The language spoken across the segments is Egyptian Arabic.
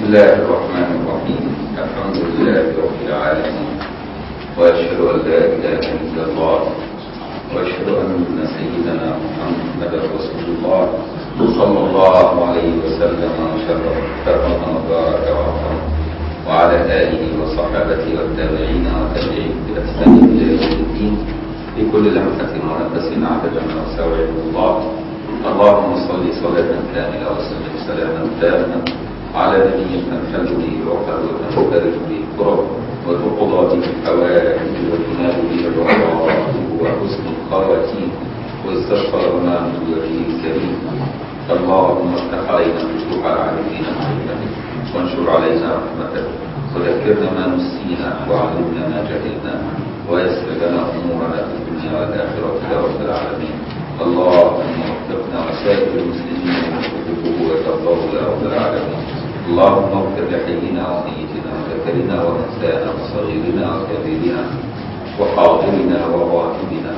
الله الرحمن الرحيم الحمد لله رب العالمين واشهد ان لا اله الا الله واشهد ان سيدنا محمدا رسول الله صلى الله عليه وسلم وشرف كرم وبارك وعظم وعلى اله وصحابته والتابعين والتابعين باحسان الى يوم الدين بكل لمحه ونفس عدد ما وسع الله اللهم صل صلاه كامله وسلم سلاما تاما على نبي تنحل به العقد وتنفرج به الكرب وتقضى به الحوائج وتنال به الرغبات وحسن الخواتيم واستغفر ما من وجهه الكريم اللهم افتح علينا فتوح العارفين معرفتك وانشر علينا رحمتك وذكرنا ما نسينا وعلمنا ما جهلنا ويسر لنا امورنا في الدنيا والاخره يا رب العالمين اللهم وفقنا وسائر المسلمين وحبه وترضاه يا رب العالمين اللهم اغفر لحينا وميتنا وذكرنا وانثانا وصغيرنا وكبيرنا وحاضرنا وغائبنا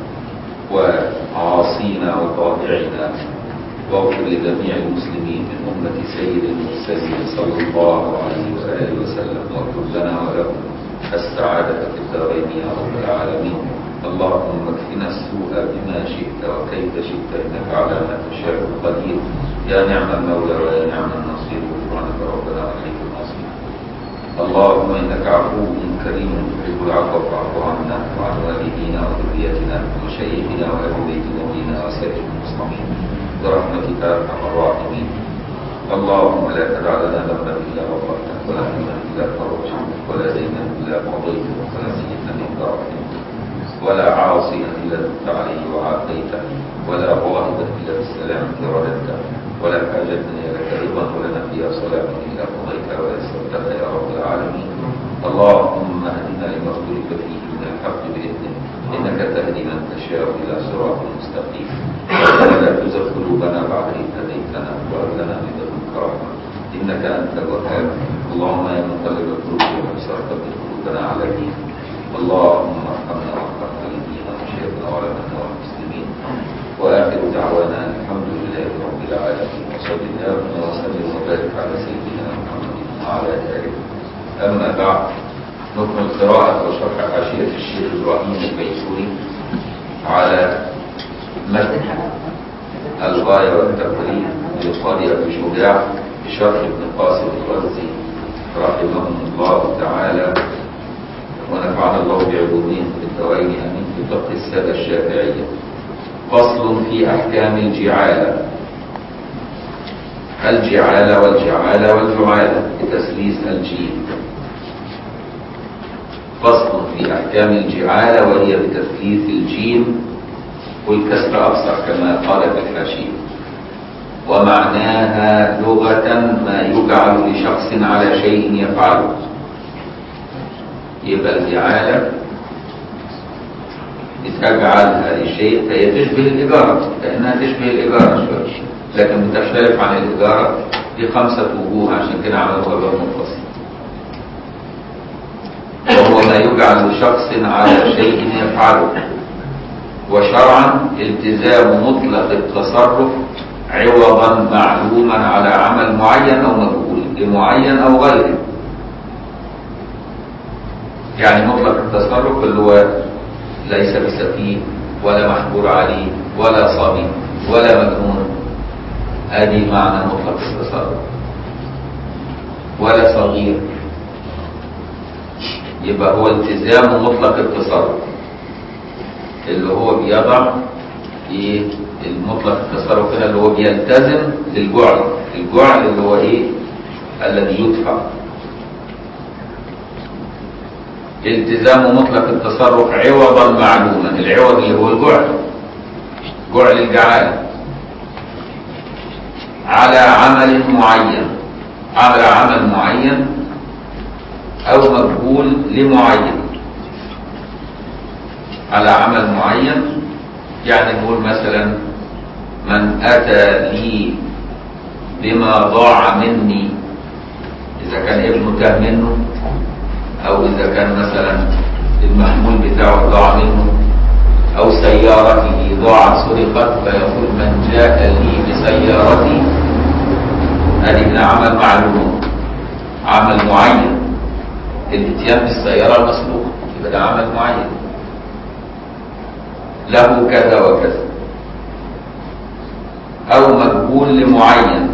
وعاصينا وطائعنا واغفر لجميع المسلمين من أمة سيد المرسلين صلى الله عليه وآله وسلم واكتب لنا ولهم السعادة في الدارين يا رب العالمين اللهم اكفنا السوء بما شئت وكيف شئت انك على ما تشاء قدير يا نعم المولى ويا نعم النصير غفرانك ربنا واليك المصير اللهم انك عفو كريم تحب العفو فاعف عنا وعن والدينا وذريتنا ومشايخنا واهل بيت نبينا وسائر المسلمين برحمتك يا ارحم الراحمين اللهم لا تدع لنا ذنبا الا غفرته ولا هما الا فرجته ولا دينا الا قضيته ولا سيئا الا رحمته ولا عاصيا الا تبت عليه وعافيته ولا غائبا الا بالسلامه رددته ولا حاجة هي لك رضا ولنا فيها صلاة الا قضيتها ويسرتها يا رب العالمين اللهم اهدنا لما اختلف فيه من الحق باذنك انك تهدي من تشاء الى صراط مستقيم ولا تزغ قلوبنا بعد اذ هديتنا وهب لنا من لدنك رحمه انك انت الوهاب اللهم يا مقلب القلوب وابصر ثبت قلوبنا على دينك اللهم ارحمنا وارحم والدينا وشيخنا ولنا والمسلمين واخر دعوانا الحمد لله رب العالمين وصل اللهم وسلم وبارك على سيدنا محمد وعلى اله اما بعد نكمل قراءة وشرح حاشية الشيخ ابراهيم البيسوري على متن الغاية والتقريب للقاضي ابو شجاع بشرح ابن قاسم الغزي رحمه الله تعالى ونفعنا الله بعلومهم في الدوائر امين في فقه الساده الشافعيه فصل في احكام الجعاله الجعاله والجعاله والجعاله بتسليس الجيم فصل في احكام الجعاله وهي بتثليث الجيم والكسر افصح كما قال في الحاشيه ومعناها لغه ما يجعل لشخص على شيء يفعله يبقى الجعالة بتجعلها لشيء فهي تشبه الإجارة لأنها تشبه الإجارة شوية لكن بتختلف عن الإجارة بخمسة وجوه عشان كده عملوها باب منفصل وهو ما يجعل لشخص على شيء يفعله وشرعا التزام مطلق التصرف عوضا معلوما على عمل معين أو مجهول لمعين أو غيره يعني مطلق التصرف اللي هو ليس بسفيه ولا محجور عليه ولا صبي ولا مجنون ادي معنى مطلق التصرف ولا صغير يبقى هو التزام مطلق التصرف اللي هو بيضع ايه المطلق التصرف هنا اللي هو بيلتزم للجعل الجعل اللي هو ايه الذي يدفع التزام مطلق التصرف عوضا معلوما العوض اللي هو الجعل جعل الجعالة على عمل معين على عمل معين او مجهول لمعين على عمل معين يعني نقول مثلا من اتى لي بما ضاع مني اذا كان ابنه تاه منه او اذا كان مثلا المحمول بتاعه ضاع منه او سيارته ضاعت سرقت فيقول من جاء لي بسيارتي هذه من عمل معلوم عمل معين الاتيان بالسيارة المسبوقة يبقى ده عمل معين له كذا وكذا أو مجهول لمعين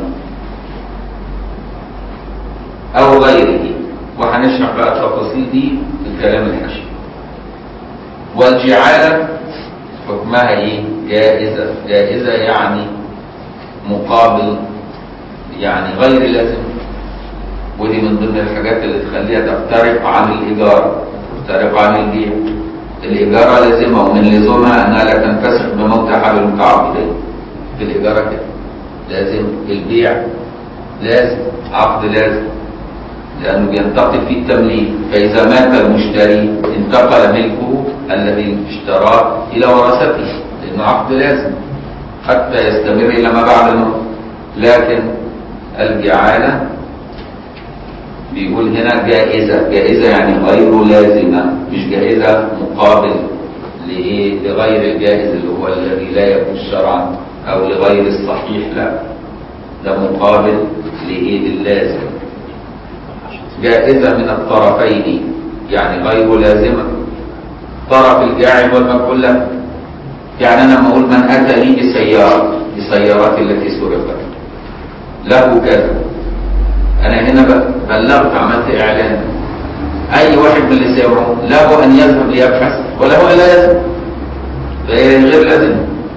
أو غيره وهنشرح بقى التفاصيل دي في الكلام الحشي والجعالة حكمها ايه؟ جائزة جائزة يعني مقابل يعني غير لازم ودي من ضمن الحاجات اللي تخليها تفترق عن الإيجار تفترق عن البيع الإيجارة لازمة ومن لزومها أنها لا تنفسخ بموت أحد المتعاقدين في الإيجارة كده لازم البيع لازم عقد لازم لأنه بينتقل فيه التمليك فإذا مات المشتري انتقل ملكه الذي اشتراه إلى ورثته لأنه عقد لازم حتى يستمر إلى ما بعد الموت لكن الجعالة بيقول هنا جائزة جائزة يعني غير لازمة مش جائزة مقابل لإيه لغير الجائز اللي هو الذي لا يكون شرعا أو لغير الصحيح لا ده مقابل لإيه للازم جائزة من الطرفين يعني غير لازمة طرف الجاعل والمفعول له يعني أنا لما أقول من أتى لي بسيارة بسيارات التي سرقت له كذا أنا هنا بلغت عملت إعلان أي واحد من اللي سيبعه له أن يذهب ليبحث وله ألا يذهب فهي غير لازم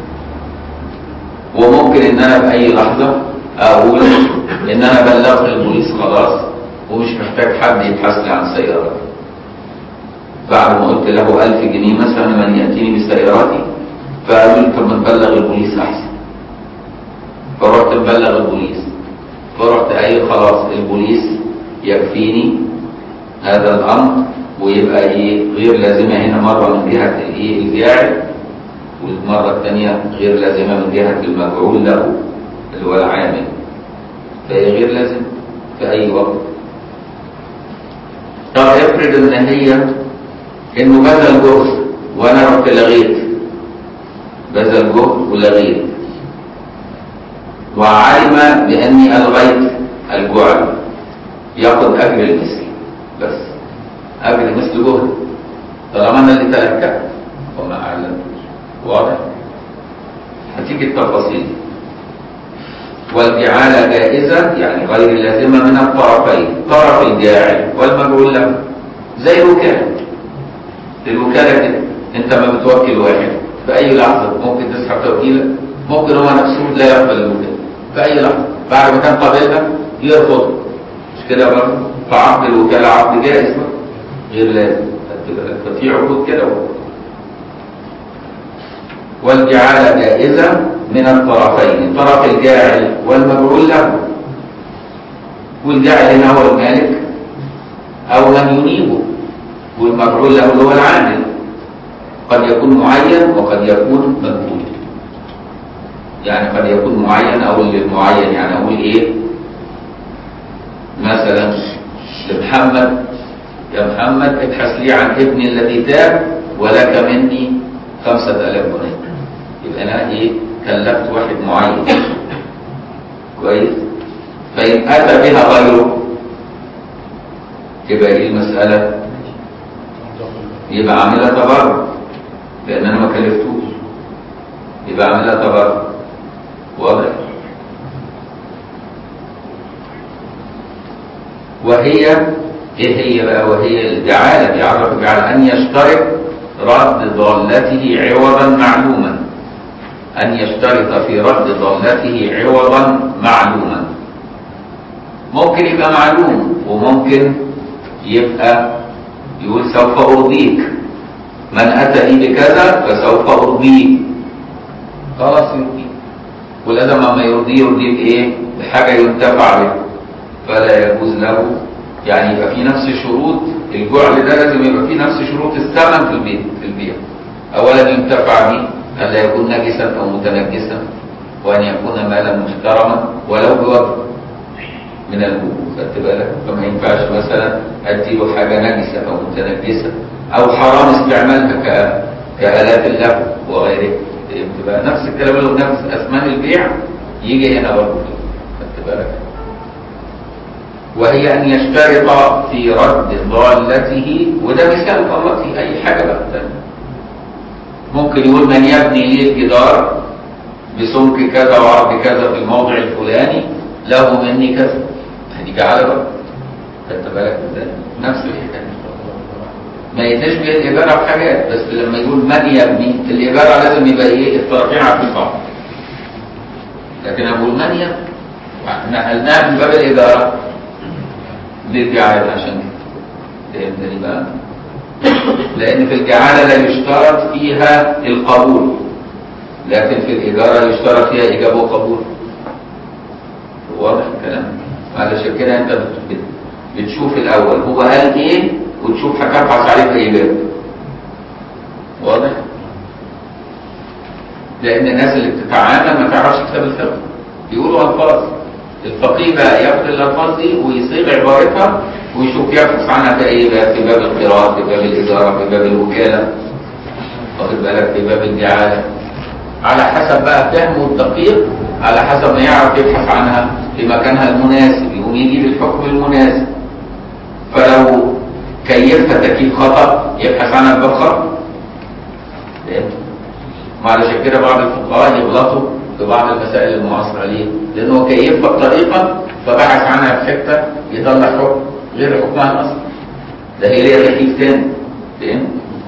وممكن إن أنا بأي لحظة أقول إن أنا بلغت البوليس خلاص ومش محتاج حد يبحث لي عن سيارتي بعد ما قلت له ألف جنيه مثلا من يأتيني بسيارتي فقالوا لي طب ما نبلغ البوليس أحسن فرحت مبلغ البوليس فرحت قايل خلاص البوليس يكفيني هذا الأمر ويبقى إيه غير لازمة هنا مرة من جهة الإيه الجاعل والمرة الثانية غير لازمة من جهة المفعول له اللي هو العامل فهي غير لازم في أي وقت طب افرض ان هي انه بذل جهد وانا رحت لغيت بذل جهد ولغيت وعلم باني الغيت الجعل ياخذ اجر المثل بس اجر مثل جهد طالما انا اللي تلكأت وما اعلمتش واضح هتيجي التفاصيل والجعالة جائزة يعني غير لازمة من الطرفين طرف الجاعل والمجعول له زي الوكالة الوكالة كده انت ما بتوكل واحد في اي لحظة ممكن تسحب توكيلة ممكن هو نفسه لا يقبل الوكالة في اي لحظة بعد ما كان قابلها يرفض مش كده برضه فعقد الوكالة عقد جائز بقى غير لازم ففي عقود كده والجعالة جائزة من الطرفين الطرف الجاعل والمجعول له والجاعل هنا هو المالك أو من ينيبه والمجعول له هو العامل قد يكون معين وقد يكون مجهول يعني قد يكون معين أو للمعين يعني أقول إيه مثلا لمحمد يا محمد ابحث لي عن ابني الذي تاب ولك مني خمسة آلاف جنيه يبقى أنا إيه كلفت واحد معين كويس فإن أتى بها غيره يبقى إيه المسألة يبقى عاملها تبرع لأن أنا ما كلفتوش يبقى عاملها تبرع واضح وهي ايه هي بقى وهي الجعالة بيعرف الجعالة أن يشترط رد ضالته عوضا معلوما أن يشترط في رد ضالته عوضا معلوما ممكن يبقى معلوم وممكن يبقى يقول سوف أرضيك من أتى لي بكذا فسوف أرضيه خلاص يرضيه ولازم ما يرضيه يرضيه بإيه؟ بحاجة ينتفع بها فلا يجوز له يعني يبقى في نفس شروط الجعل ده لازم يبقى في نفس شروط الثمن في البيع في البيع اولا ينتفع به ان لا يكون نجسا او متنجسا وان يكون مالا محترما ولو بوجه من الوجوه خدت بالك فما ينفعش مثلا اديله حاجه نجسه او متنجسه او حرام استعمالها ك كالات اللهو وغيره تبقى نفس الكلام اللي قلناه في اثمان البيع يجي هنا برضه خدت بالك وهي أن يشترط في رد ضالته وده مثال ضالته أي حاجة بقى تانية. ممكن يقول من يبني لي الجدار بسمك كذا وعرض كذا في الموضع الفلاني له مني كذا هدي جعله بقى خدت بالك ازاي؟ نفس الحكايه ما يتشبه الإجارة بحاجات بس لما يقول من يبني الإجارة لازم يبقى إيه الطرفين عارفين بعض لكن أقول من يبني نقلناها من باب الإجارة للجعالة عشان فهمتني بقى لأن في الجعالة لا يشترط فيها القبول لكن في الإجارة يشترط فيها إجابة وقبول واضح الكلام علشان كده أنت بت- بتشوف الأول هو قال إيه وتشوف هتبحث عليه في إجابة واضح لأن الناس اللي بتتعامل ما تعرفش كتاب الفقه يقولوا ألفاظ الفقيه بقى ياخد الألفاظ دي ويصيغ عبارتها ويشوف يبحث عنها في أي باب في باب القراءة في باب الإدارة في باب الوكالة واخد بالك في باب الجعالة على حسب بقى فهمه الدقيق على حسب ما يعرف يبحث عنها في مكانها المناسب يقوم يجيب الحكم المناسب فلو كيفها تكييف خطأ يبحث عنها بباب خطأ فهمت؟ وعلشان كده بعض الفقهاء يغلطوا في بعض المسائل المعاصرة ليه؟ لأنه كيفها بطريقة فبحث عنها في حتة يطلع حكم غير حكمها الأصل ده هي ليها تكييف تاني فهمت؟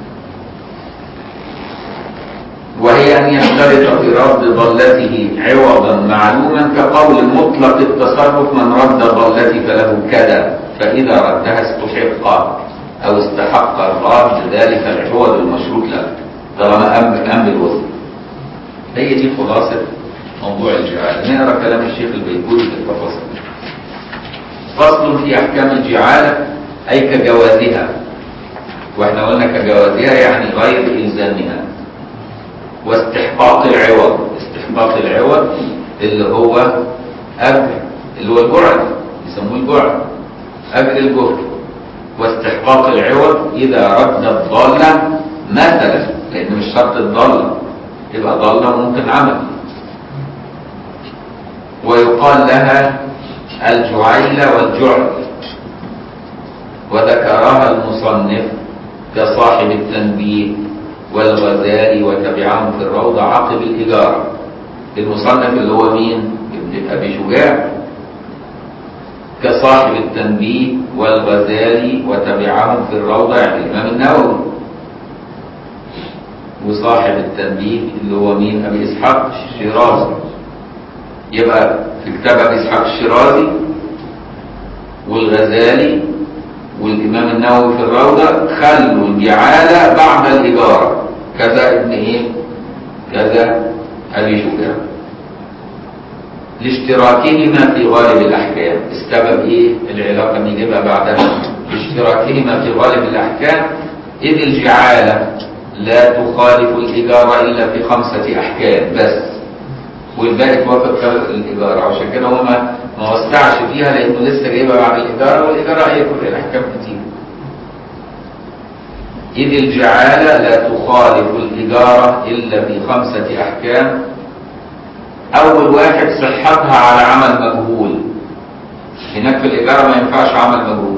وهي أن يشترط في رد ضلته عوضا معلوما كقول مطلق التصرف من رد ضلتي فله كذا فإذا ردها استحق أو استحق الراد ذلك العوض المشروط له طالما أم أم بالوصف هي دي خلاصة موضوع الجعالة نقرا كلام الشيخ البيجوري في التفاصيل فصل في أحكام الجعالة أي كجوازها واحنا قلنا كجوازها يعني غير إلزامها واستحقاق العوض استحقاق العوض اللي هو أجر اللي هو الجرعة يسموه الجرعة أجر الجهد واستحقاق العوض إذا رد الضالة مثلا لأن مش شرط الضالة تبقى ضالة ممكن عمل ويقال لها الجعيلة والجعل وذكرها المصنف كصاحب التنبيه والغزالي وتبعهم في الروضة عقب الإجارة المصنف اللي هو مين؟ ابن أبي شجاع كصاحب التنبيه والغزالي وتبعهم في الروضة يعني الإمام النووي وصاحب التنبيه اللي هو مين؟ أبي إسحاق الشيرازي يبقى في كتاب أبي إسحاق الشيرازي والغزالي والإمام النووي في الروضة خلوا الجعالة بعد الإجارة كذا ابن إيه؟ كذا أبي شجاع لاشتراكهما في غالب الأحكام السبب إيه؟ العلاقة نجيبها بعدها لاشتراكهما في غالب الأحكام إذ الجعالة لا تخالف الإجارة إلا في خمسة أحكام بس والباقي توافق الإجارة عشان كده هو ما ما وسعش فيها لأنه لسه جايبها بعد الإجارة والإجارة هي كل الأحكام كتير إذ الجعالة لا تخالف الإجارة إلا في خمسة أحكام أول واحد صحتها على عمل مجهول هناك في الإجارة ما ينفعش عمل مجهول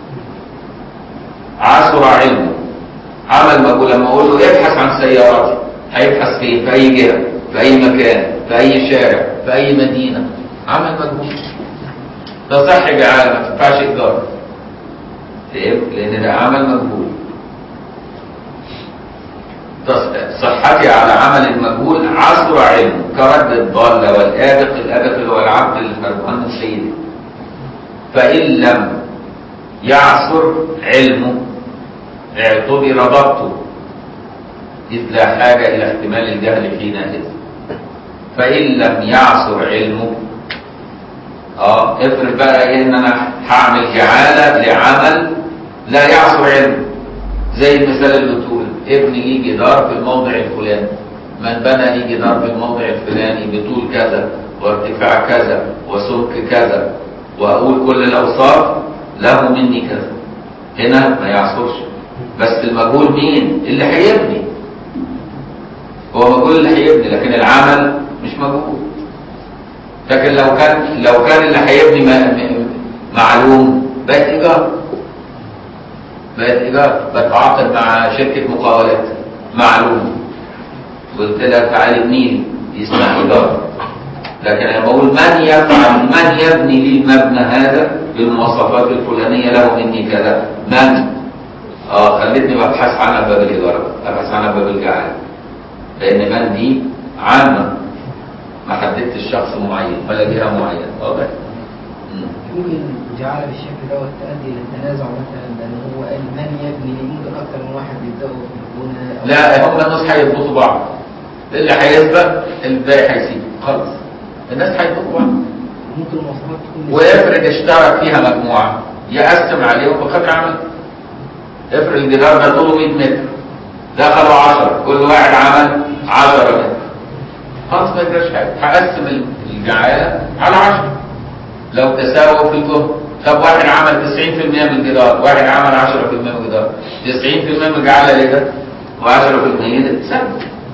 عسر علمه عمل مجهول لما أقول له ابحث عن سياراتي هيبحث فين في أي جهة في أي مكان في أي شارع في أي مدينة عمل مجهول ده صح جعالة ما تنفعش إيجار فهمت؟ لأن ده عمل مجهول صحتي على عمل مجهول عصر علم كرد الضالة والآبق الآبق اللي هو العبد الهربان من سيده فإن لم يعصر علمه اعتبر ضبطه إذ لا حاجة إلى احتمال الجهل حينئذ فإن لم يعصر علمه اه افرض بقى ايه ان انا هعمل جعالة لعمل لا يعصر علمه زي المثال اللي بتقول ابني ليه جدار في الموضع الفلاني من بنى لي جدار في الموضع الفلاني بطول كذا وارتفاع كذا وسمك كذا واقول كل الاوصاف له مني كذا هنا ما يعصرش بس المجهول مين اللي هيبني هو مجهول اللي هيبني لكن العمل مش مجهول لكن لو كان لو كان اللي هيبني ما معلوم بقت ايجار بقت ايجار بتعاقد مع شركه مقاولات معلوم قلت لها تعالي ابني دي اسمها ايجار لكن انا بقول من يفعل من يبني لي المبنى هذا بالمواصفات الفلانيه له مني كذا من اه خلتني ببحث عنها باب الاداره ابحث عنها باب الجعاله لان من دي عامه ما حددتش شخص معين ولا جهه معينه واضح مم. ممكن جعل بالشكل دوت تؤدي الى التنازع مثلا لان هو قال من يبني لي ممكن اكثر من واحد يبداوا في البناء أو- لا هم الناس هيضبطوا بعض اللي هيسبق الباقي هيسيب خلاص الناس هيضبطوا بعض ممكن المواصفات تكون وافرض اشترك فيها مجموعه يقسم عليهم بخد عمل افرض الجدار ده طوله 100 متر دخلوا 10 كل واحد عمل 10 متر خلاص ما يجراش حاجه هقسم الجعاله على 10 لو تساووا في الجهد طب واحد عمل 90% من الجدار واحد عمل 10% من الجدار 90% من الجعاله ايه ده و10% ده تساوي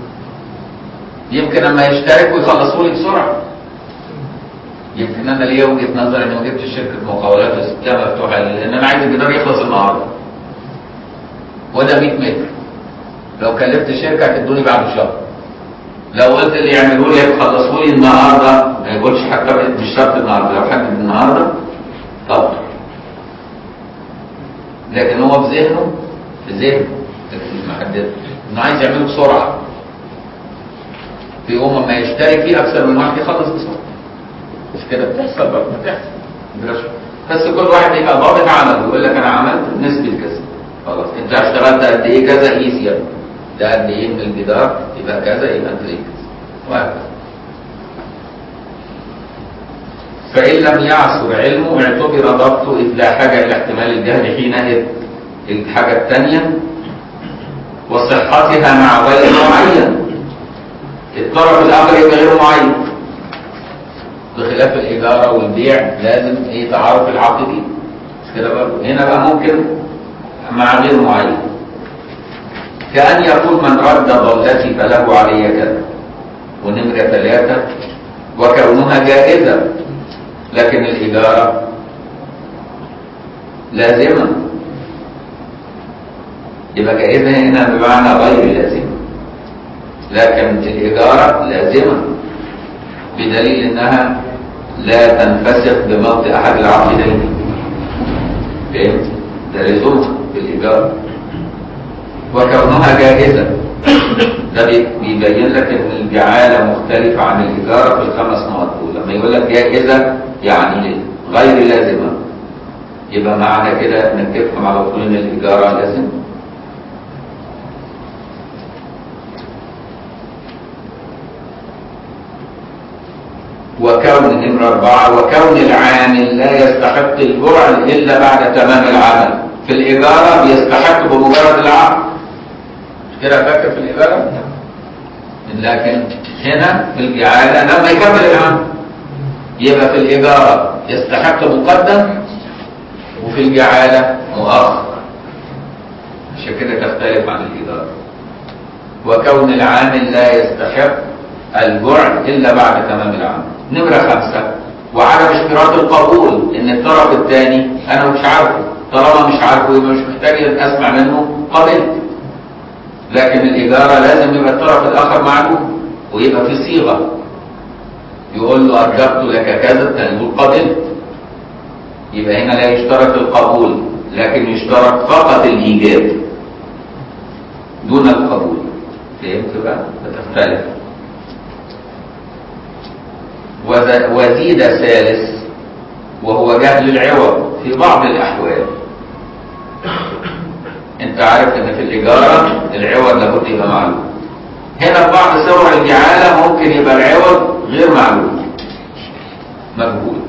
يمكن اما يشتركوا يخلصوا لي بسرعه يمكن انا ليا وجهه نظر اني ما جبتش شركه مقاولات وسبتها مفتوحه لان انا عايز الجدار يخلص النهارده وده 100 متر لو كلفت الشركه هتدوني بعد شهر لو قلت اللي يعملوا لي يخلصوا لي النهارده ما يقولش حتى مش شرط النهارده لو حدد النهارده طب لكن هو في ذهنه في ذهنه لكن مش محدد انه عايز يعمله بسرعه في يوم ما يشترك فيه اكثر من واحد يخلص بسرعه مش كده بتحصل برضه بتحصل مبقاش- بس كل واحد يبقى ضابط عمله يقول لك انا عملت نسبه كذا خلاص انت اشتغلت قد ايه كذا قيس يا ابني ده قد ايه من الجدار يبقى كذا يبقى انت ليه كذا وهكذا فإن لم يعصر علمه اعتبر ضبطه إذ لا حاجة إلى احتمال الجهل حينئذ الحاجة الثانية وصحتها مع غير معين الطرف الآخر يبقى غير معين بخلاف الإجارة والبيع لازم إيه تعارف العقدي مش كده برضه هنا بقى ممكن مع غير معين كأن يقول من رد ضلتي فله علي كذا ونمرة ثلاثة وكونها جائزة لكن الإجارة لازمة يبقى جائزة هنا بمعنى غير لازمة لكن الإجارة لازمة بدليل إنها لا تنفسخ بموت أحد العقدين فهمت؟ ده لزومها في الإيجار وكونها جائزة ده بي- بيبين لك ان الجعالة مختلفة عن الإيجار في الخمس نقط دول لما يقول لك جائزة يعني غير لازمة يبقى معنى كده انك تفهم على طول ان الإيجار لازم وكون نمرة أربعة وكون العامل لا يستحق الجرع إلا بعد تمام العمل في الإجارة بيستحق بمجرد العقد مش كده فاكر في الإجارة؟ لكن هنا في الجعالة لما يكمل العمل يبقى في الإجارة يستحق مقدم وفي الجعالة مؤخر عشان كده تختلف عن الإجارة وكون العامل لا يستحق الجرع إلا بعد تمام العمل نمرة خمسة وعدم اشتراط القبول إن الطرف الثاني أنا مش عارفه طالما مش عارفه يبقى مش محتاج إن أسمع منه قبلت لكن الإجارة لازم يبقى الطرف الآخر معلوم ويبقى في صيغة يقول له أرجبت لك كذا تقول قبلت يبقى هنا لا يشترط القبول لكن يشترط فقط الإيجاب دون القبول فهمت بقى؟ بتختلف وز- وزيد ثالث وهو جهل العوض في بعض الأحوال انت عارف ان في الإجارة العوض لابد يبقى معلوم هنا في بعض صور الجعالة ممكن يبقى العوض غير معلوم مجهول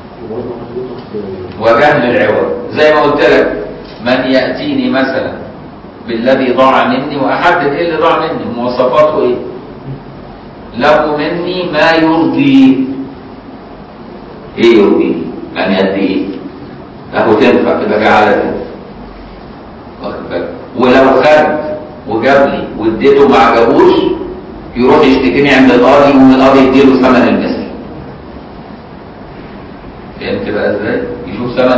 وجهل العوض زي ما قلت لك من يأتيني مثلا بالذي ضاع مني وأحدد إيه اللي ضاع مني مواصفاته إيه له مني ما يرضي إيه يرضي يعني قد إيه له تنفع تبقى جعالة كده واخد بالك ولو خد وجاب لي واديته ما عجبوش يروح يشتكيني عند القاضي والقاضي يديله ثمن المثل فهمت بقى ازاي؟ يشوف ثمن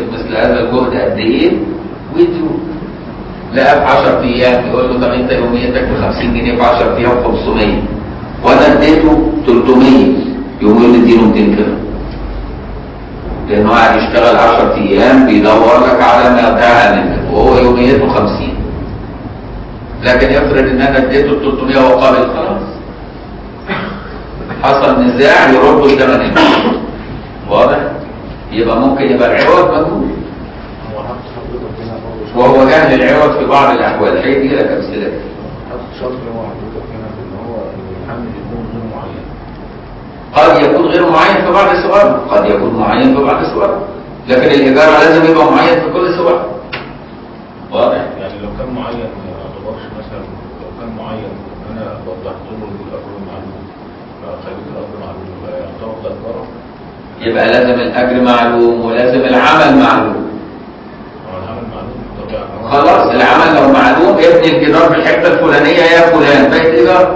يكتب مثل هذا الجهد قد ايه ويديله لقى في 10 ايام يقول له طب انت يوميتك ب 50 جنيه في 10 ايام 500 وانا اديته 300 يقوم يقول لي اديله 200 كده لانه قاعد يشتغل 10 ايام بيدور لك على ما انتهى منك وهو يوميته 50 لكن يفرض ان انا اديته ال 300 وهو قابل خلاص حصل نزاع يردوا الثمن واضح؟ يبقى ممكن يبقى العوض مجهول هو حط حضرتك هنا برضه وهو جهل العوض في بعض الاحوال هيجي لك امثله حط شرط هو حضرتك هنا في ان هو الحمل يكون غير معين قد يكون غير معين في بعض الصور قد يكون معين في بعض الصور لكن الايجار لازم يبقى معين في كل صور واضح يعني لو كان معين ما اعتبرش مثلا لو كان معين ان انا وضحت له الامر معلوم فخليت الامر معلوم يبقى يعتبر ده الضرر يبقى لازم الاجر معلوم ولازم العمل معلوم هو العمل معلوم طبيعي خلاص العمل لو معلوم ابني الجدار في الحته الفلانيه يا فلان بقت ايجار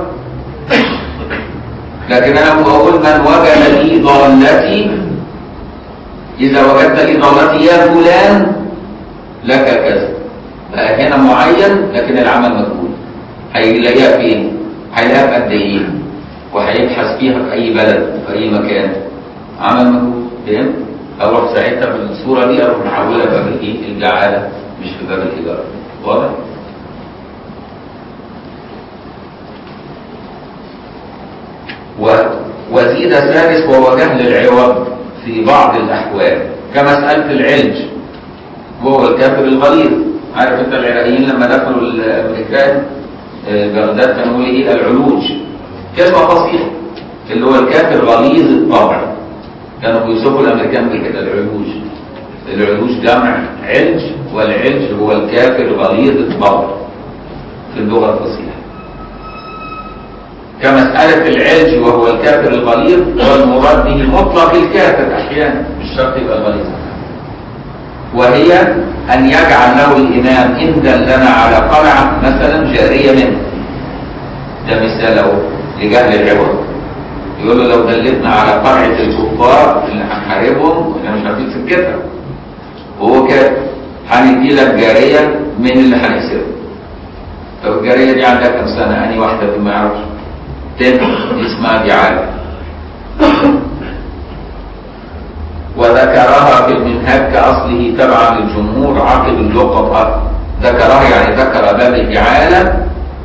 لكن انا بقول من وجد لي ضالتي اذا وجدت لي ضالتي يا فلان لك كذا بقى هنا معين لكن العمل مجهول هيلاقيها فين هيلاقيها في قد ايه وهيبحث فيها في اي بلد في اي مكان عمل مجهول فهمت اروح ساعتها في الصوره دي اروح محولها باب الايه الجعاله مش في باب الايجار واضح و... وزيد ثالث وهو جهل العوض في بعض الأحوال كمسألة العلج وهو الكافر الغليظ عارف انت العراقيين لما دخلوا الامريكان آه، بغداد كانوا يقولوا ايه العلوج كلمة فصيحة اللي هو الكافر غليظ الطبع كانوا بيوصفوا الامريكان بكده العلوج العلوج جمع علج والعلج هو الكافر غليظ الطبع في اللغة الفصيحة كمسألة العلج وهو الكافر الغليظ والمراد به مطلق الكافر أحيانا مش شرط يبقى الغليظ وهي أن يجعل له الإمام إن دلنا على قلعة مثلا جارية منه ده مثال أهو لجهل العوض يقول له لو دلتنا على قلعة الكفار اللي هنحاربهم احنا مش عارفين سكتها وهو كده هندي لك جارية من اللي هنكسبه طب الجارية دي عندها كام سنة؟ أنهي واحدة دي ما يعرفش تم اسمها دعاية وذكرها في المنهاج كأصله تبعا للجمهور عقب اللقطة ذكرها يعني ذكر باب الجعالة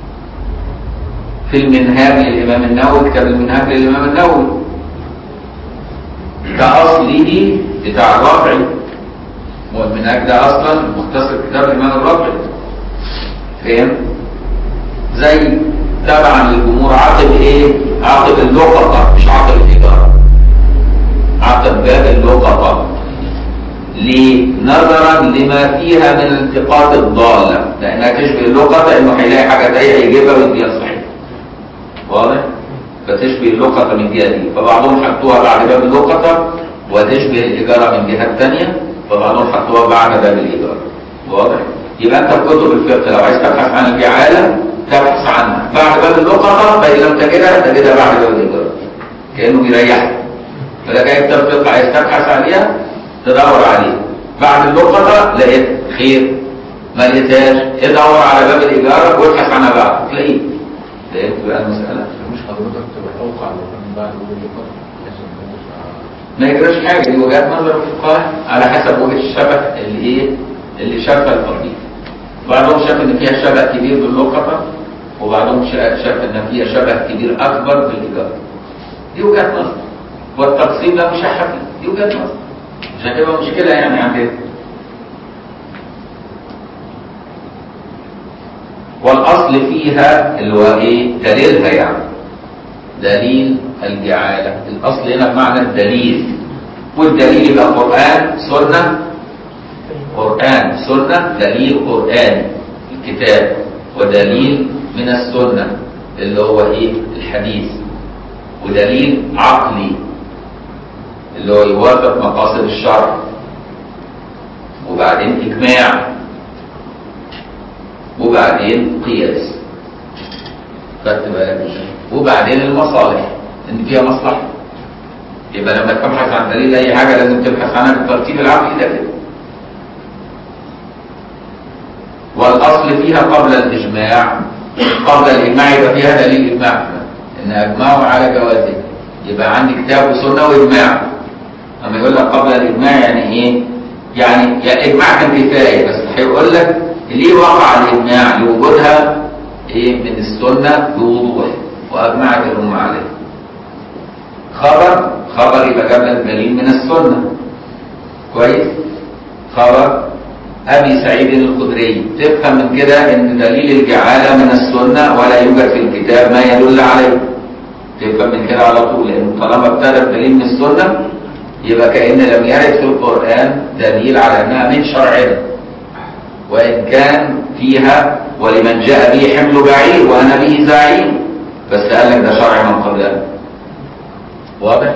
في المنهاج للإمام النووي كتاب المنهاج للإمام النووي كأصله بتاع الرافعي والمنهاج ده أصلا مختصر كتاب الإمام الرافعي فاهم؟ زي تبعا للجمهور عقب ايه عقب اللقطة مش عقب الإدارة عقب باب اللقطة ليه نظرا لما فيها من التقاط الضالة لأنها تشبه اللقطة إنه هيلاقي حاجة تانية يجيبها ويديها صحيح واضح؟ فتشبه اللقطة من الجهة دي فبعضهم حطوها بعد باب اللقطة وتشبه الإجارة من جهة تانية فبعضهم حطوها بعد باب الإجارة واضح؟ يبقى أنت في كتب الفقه لو عايز تبحث عن الجعالة تبحث عنها بعد باب اللقطة فإن لم تجدها تجدها بعد باب الإجارة كأنه بيريحك فده جاي كتاب فقه عايز تبحث عليها تدور عليه بعد اللقطة لقيت خير ما لقيتهاش ادور على باب الإجارة وابحث عنها بعد تلاقيه لقيت بقى المسألة مش حضرتك تبقى توقع لو كان بعد وجود اللقطة بحيث ان هو يبقى- ما يجراش حاجة دي وجهات نظر الفقهاء على حسب وجه الشبه اللي ايه اللي شافها الفقيه بعضهم شاف ان فيها شبه كبير باللقطة وبعضهم شا- شاف ان فيها شبه كبير اكبر بالإجارة دي وجهات نظر والتقسيم ده مش حقيقي دي وجهات نظر مش هتبقى مشكلة يعني عندنا والأصل فيها اللي هو إيه؟ دليلها يعني دليل الجعالة الأصل هنا بمعنى الدليل والدليل يبقى قرآن سنة قرآن سنة دليل قرآني الكتاب ودليل من السنة اللي هو إيه؟ الحديث ودليل عقلي اللي هو يوافق مقاصد الشرع وبعدين إجماع وبعدين قياس خدت بالك وبعدين المصالح ان فيها مصلحه يبقى لما تبحث عن دليل اي حاجه لازم تبحث عنها بالترتيب العقلي ده كده الأصل فيها قبل الإجماع قبل الإجماع يبقى فيها دليل إجماع إن أجمعوا على جوازه يبقى عندي كتاب وسنة وإجماع أما يقول لك قبل الإجماع يعني إيه؟ يعني يا إجماع كان كفاية بس هيقول لك ليه وقع الإجماع لوجودها إيه من السنة بوضوح وأجمعت الأمة عليه خبر خبر يبقى جاب لك دليل من السنة كويس خبر أبي سعيد الخدري تفهم من كده إن دليل الجعالة من السنة ولا يوجد في الكتاب ما يدل عليه تفهم من كده على طول لأن طالما ابتدى بدليل من السنة يبقى كأن لم يرد في القرآن دليل على أنها من شرعنا وإن كان فيها ولمن جاء به حمل بعير وأنا به زعيم بس قال لك ده شرع من قبلنا واضح؟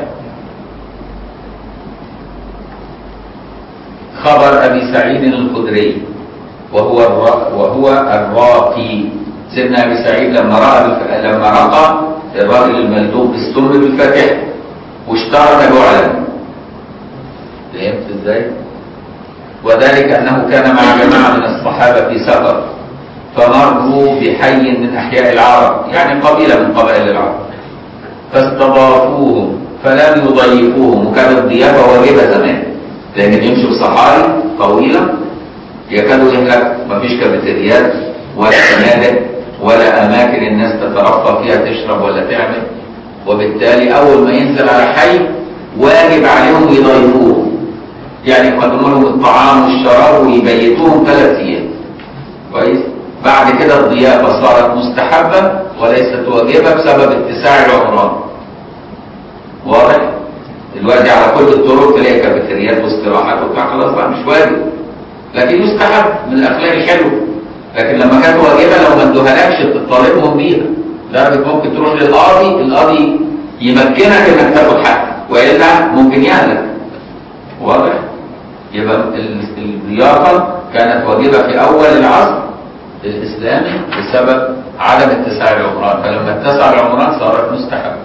خبر أبي سعيد الخدري وهو الرا وهو الراقي سيدنا أبي سعيد لما رأى الف... لما رقى الراجل الملدوب بالسم بالفتح واشترط جعلا فهمت ازاي؟ وذلك أنه كان مع جماعة من الصحابة في سفر فمروا بحي من أحياء العرب يعني قبيلة من قبائل العرب فاستضافوهم فلم يضيفوهم وكانت الضيافة واجبة زمان لأن يمشوا في صحاري طويلة يكادوا يهلك مفيش كافيتريات ولا فنادق ولا أماكن الناس تترفه فيها تشرب ولا تعمل وبالتالي أول ما ينزل على حي واجب عليهم يضيفوه يعني يقدموا لهم الطعام والشراب ويبيتوهم ثلاث أيام كويس بعد كده الضيافة صارت مستحبة وليست واجبة بسبب اتساع العمران واضح؟ دلوقتي على كل الطرق تلاقي كافيتريات واستراحات وبتاع خلاص بقى مش واجب لكن يستحب من الاخلاق الحلوه لكن لما كانت واجبه لو ما ادوهالكش تطالبهم بيها لدرجه ممكن تروح للقاضي القاضي يمكنك انك تاخد حقك والا ممكن يهلك واضح يبقى الضيافه كانت واجبه في اول العصر الاسلامي بسبب عدم اتساع العمران فلما اتسع العمران صارت مستحبه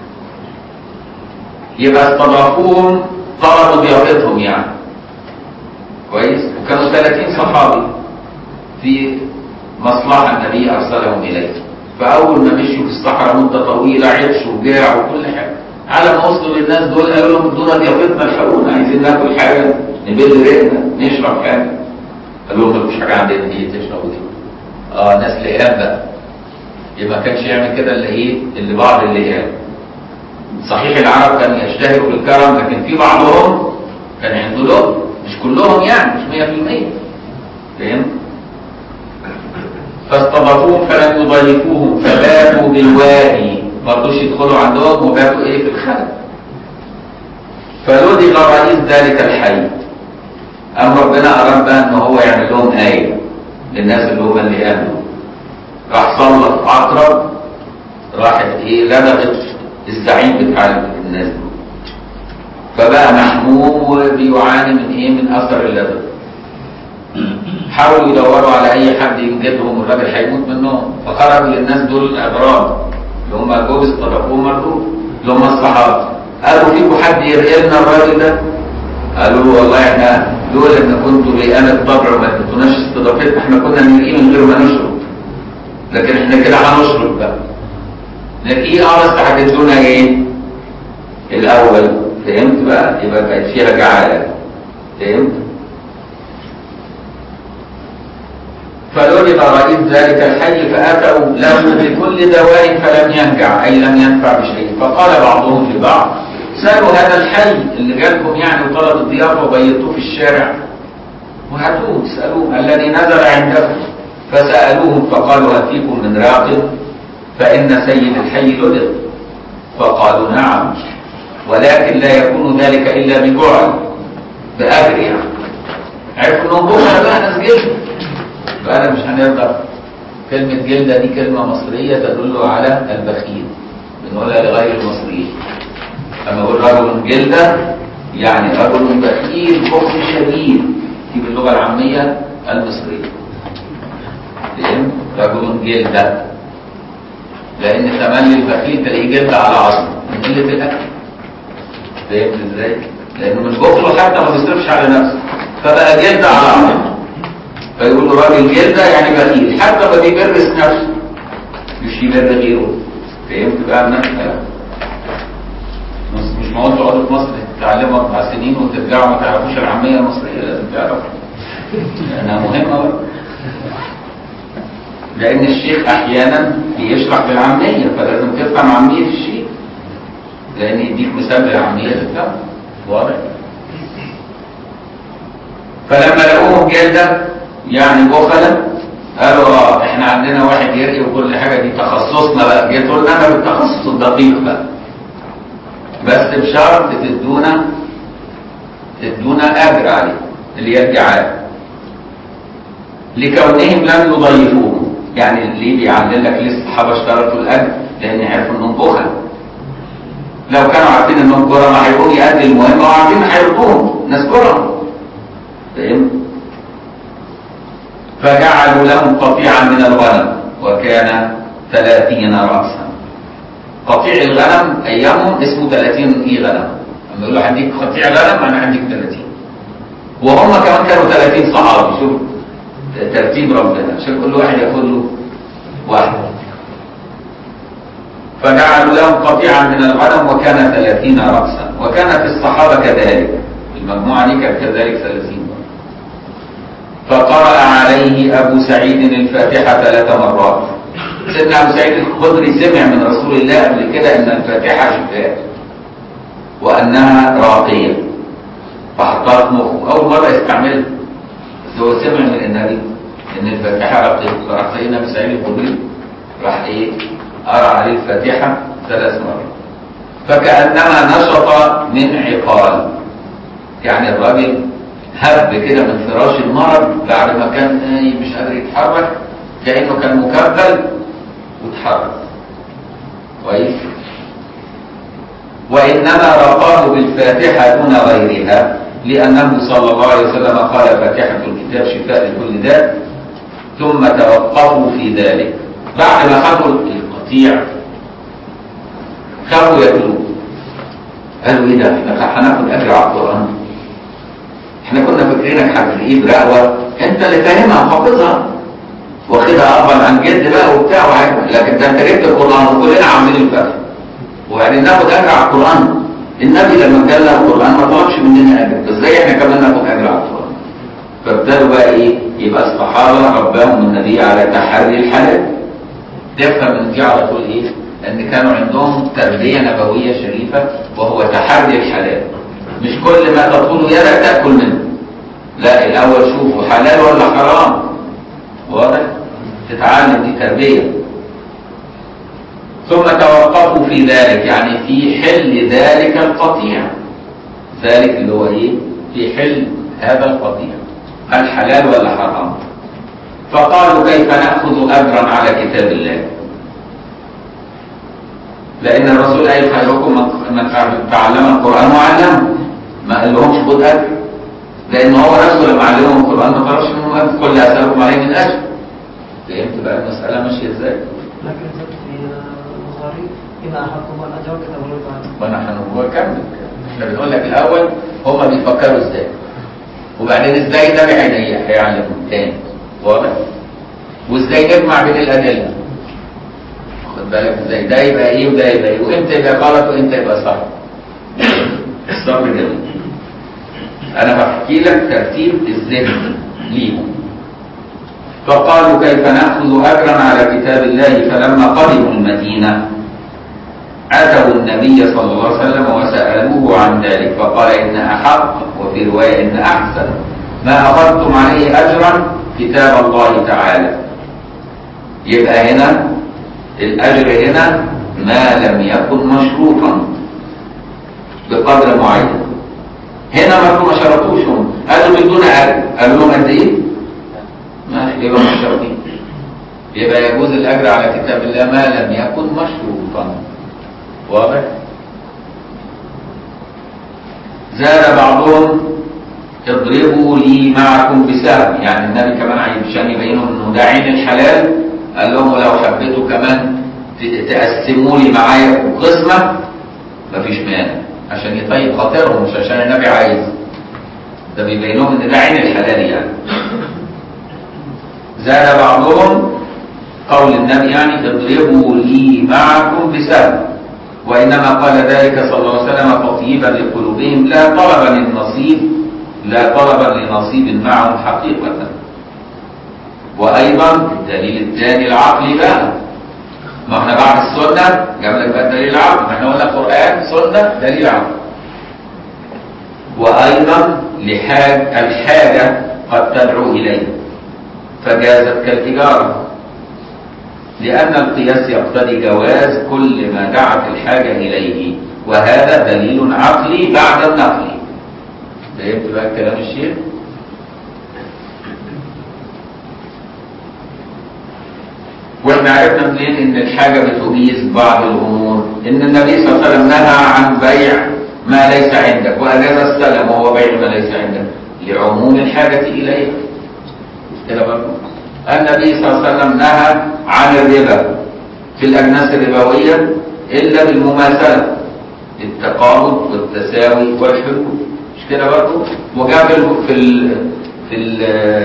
يبقى استضافوهم طلبوا ضيافتهم يعني كويس وكانوا 30 صحابي في مصلحة النبي أرسلهم إليه فأول ما مشوا في الصحراء مدة طويلة عطش وجاع وكل حاجة على ما وصلوا للناس دول قالوا لهم ادونا ضيافتنا الحقونا عايزين ناكل حاجة نبل ريقنا نشرب حاجة قالوا لهم مفيش حاجة عندنا ايه تشربوا دي اه ناس لئام بقى يبقى ما كانش يعمل كده الا ايه اللي بعض اللئام صحيح العرب كانوا يشتهروا بالكرم لكن في بعضهم كان عنده لب مش كلهم يعني مش 100% فهمت؟ فاستضافوهم فلم يضيفوهم فباتوا بالوادي ما رضوش يدخلوا عندهم وباتوا ايه في الخلق فلدغ رئيس ذلك الحي أم ربنا أراد بقى إن هو يعمل لهم آية للناس اللي هم اللي آمنوا راح سلط عقرب راحت إيه لدغت الزعيم بتاع الناس دول فبقى محموم وبيعاني من ايه من اثر اللدغ حاولوا يدوروا على اي حد ينجدهم والراجل هيموت منهم فخرج للناس دول الابرار اللي هم جوز طرفوهم مردود اللي هم الصحابه قالوا فيكم حد يرقي لنا الراجل ده قالوا والله احنا دول ان كنتوا رئان الطبع وما كنتوناش استضافتنا احنا كنا نرقيه من غير ما نشرب لكن احنا كده هنشرب بقى نرقيه اه بس هتدونا ايه الاول فهمت بقى يبقى بقت فيها جعاله فهمت فلدغ رئيس ذلك الحي فاتوا له بكل دواء فلم ينجع اي لم ينفع بشيء فقال بعضهم لبعض سالوا هذا الحي اللي جالكم يعني وطلب الضيافه وبيتوه في الشارع وهاتوه اسالوه الذي نزل عندكم فسالوهم فقالوا هل فيكم من راق فإن سيد الحي لدغ فقالوا نعم ولكن لا يكون ذلك إلا بجعل بأجر يعني عرفوا انهم بكره بقى ناس جلد بقى مش هنرضى كلمة جلدة دي كلمة مصرية تدل على البخيل بنقولها لغير المصريين أما أقول رجل جلدة يعني رجل بخيل بخل شديد دي باللغة العامية المصرية فهمت؟ رجل جلدة لان تملي البخيل تلاقيه جلد على عظمه من قله الاكل فهمت ازاي؟ لانه من بخله حتى ما بيصرفش على نفسه فبقى جلد على عظمه فيقولوا راجل جلدة يعني بخيل حتى ما بيبرس نفسه مش يبر غيره فهمت بقى المسألة مش مش معقول تقعدوا في مصر تتعلموا اربع سنين وترجعوا ما تعرفوش العامية المصرية لازم تعرفوا لأنها مهمة بقى لأن الشيخ أحيانا بيشرح بالعامية فلازم تفهم عامية الشيخ لأن يديك مثال بالعامية تفهم واضح فلما لقوهم جلدة يعني بخلة قالوا اه احنا عندنا واحد يرقي وكل حاجة دي تخصصنا بقى جيت قلنا انا بالتخصص الدقيق بقى بس بشرط تدونا تدونا اجر عليه اللي هي الجعاله لكونهم لم يضيفوه يعني ليه بيعلل لك ليه الصحابه اشترطوا الاجر لان عرفوا انهم بخل لو كانوا عارفين انهم كرم هيقوموا يأدي المهمه وعارفين هيرضوهم ناس كرم فهمت فجعلوا لهم قطيعا من الغنم وكان ثلاثين رأسا قطيع الغنم ايامهم اسمه 30 ايه غنم لما يقول له هديك قطيع غنم انا هديك 30 وهم كمان كانوا 30 صحابي شوف ترتيب ربنا عشان كل واحد ياخد له واحد فجعلوا لهم قطيعا من الغنم وكان 30 رأسا وكانت الصحابة كذلك المجموعة دي كانت كذلك 30 فقرأ عليه أبو سعيد الفاتحة ثلاث مرات سيدنا أبو سعيد الخدري سمع من رسول الله قبل كده أن الفاتحة شفاء وأنها راقية فحطها في مخه أول مرة يستعملها بس هو سمع من النبي ان الفاتحه راقيه فراح سيدنا ابو سعيد الخدري راح ايه قرا عليه الفاتحه ثلاث مرات فكانما نشط من عقال يعني الراجل هب كده من فراش المرض بعد ما كان نايم مش قادر يتحرك كانه كان مكبل واتحرك كويس وانما رقاه بالفاتحه دون غيرها لأنه صلى الله عليه وسلم قال فاتحة الكتاب شفاء لكل داء ثم توقفوا في ذلك بعد ما خدوا القطيع خافوا ياكلوه قالوا ايه ده احنا هناخد اجر على القران احنا كنا فاكرينك هتلاقيه برقوه انت اللي فاهمها وحافظها واخدها ابا عن جد بقى وبتاع وحاجة. لكن ده انت جبت القران وكلنا عاملين الفتح وبعدين ناخد اجر على القران النبي لما كان له القرآن ما طلبش مننا أجر ازاي احنا كمان ناخد أجر على القرآن فابتدوا بقى إيه يبقى الصحابة رباهم النبي على تحري الحلال تفهم من دي على طول إيه أن كانوا عندهم تربية نبوية شريفة وهو تحري الحلال مش كل ما تطول يدك تأكل منه لا الأول شوفوا حلال ولا حرام واضح تتعلم دي تربية ثم توقفوا في ذلك يعني في حل ذلك القطيع ذلك اللي هو ايه في حل هذا القطيع هل حلال ولا حرام فقالوا كيف ناخذ اجرا على كتاب الله لان الرسول قال خيركم من تعلم القران وعلمه ما قال لهمش خد اجر لان هو نفسه لما علمهم القران ما طلبش منهم اجر كل اسالكم عليه من اجر فهمت بقى المساله ماشيه ازاي لكن زدت في البخاري إن أحدكم الأجر كتب له تعالى وانا هنقول كمل احنا بنقول لك الاول هما بيفكروا ازاي وبعدين ازاي ده بعينيا هيعلمهم تاني واضح وازاي نجمع بين الادله خد بالك ازاي ده يبقى ايه وده يبقى ايه وامتى يبقى غلط وامتى يبقى صح الصبر جميل انا بحكي لك ترتيب الذهن ليهم فقالوا كيف ناخذ اجرا على كتاب الله فلما قدموا المدينه أتوا النبي صلى الله عليه وسلم وسألوه عن ذلك فقال إن أحق وفي رواية إن أحسن ما أخذتم عليه أجرا كتاب الله تعالى يبقى هنا الأجر هنا ما لم يكن مشروطا بقدر معين هنا برضه ما شرطوش هم قالوا بدون أجر قالوا لهم قد إيه؟ ما يبقى مش شرطين يبقى يجوز الأجر على كتاب الله ما لم يكن مشروطا واضح زاد بعضهم اضربوا لي معكم بسهم يعني النبي كمان عشان يبينوا انه ده عين الحلال قال لهم لو حبيتوا كمان تقسموا لي معايا قسمه مفيش مانع عشان يطيب خاطرهم مش عشان النبي عايز ده بيبين لهم ان ده عين الحلال يعني زاد بعضهم قول النبي يعني اضربوا لي معكم بسهم وإنما قال ذلك صلى الله عليه وسلم تطيبا لقلوبهم لا طلبا للنصيب لا طلبا لنصيب معهم حقيقة وأيضا الدليل الثاني العقلي بقى ما احنا بعد السنة جاب لك بقى الدليل العقلي ما احنا قلنا قرآن سنة دليل عقلي وأيضا لحاج الحاجة قد تدعو إليه فجازت كالتجارة لأن القياس يقتضي جواز كل ما دعت الحاجة إليه وهذا دليل عقلي بعد النقل فهمت بقى كلام الشيخ؟ واحنا عرفنا منين ان الحاجة بتميز بعض الامور ان النبي صلى الله عليه وسلم نهى عن بيع ما ليس عندك واجاز السلم وهو بيع ما ليس عندك لعموم الحاجة اليه كده برضه النبي صلى الله عليه وسلم نهى عن الربا في الاجناس الربوية الا بالمماثلة التقابض والتساوي والحلول مش كده برضه وجاب في ال في ال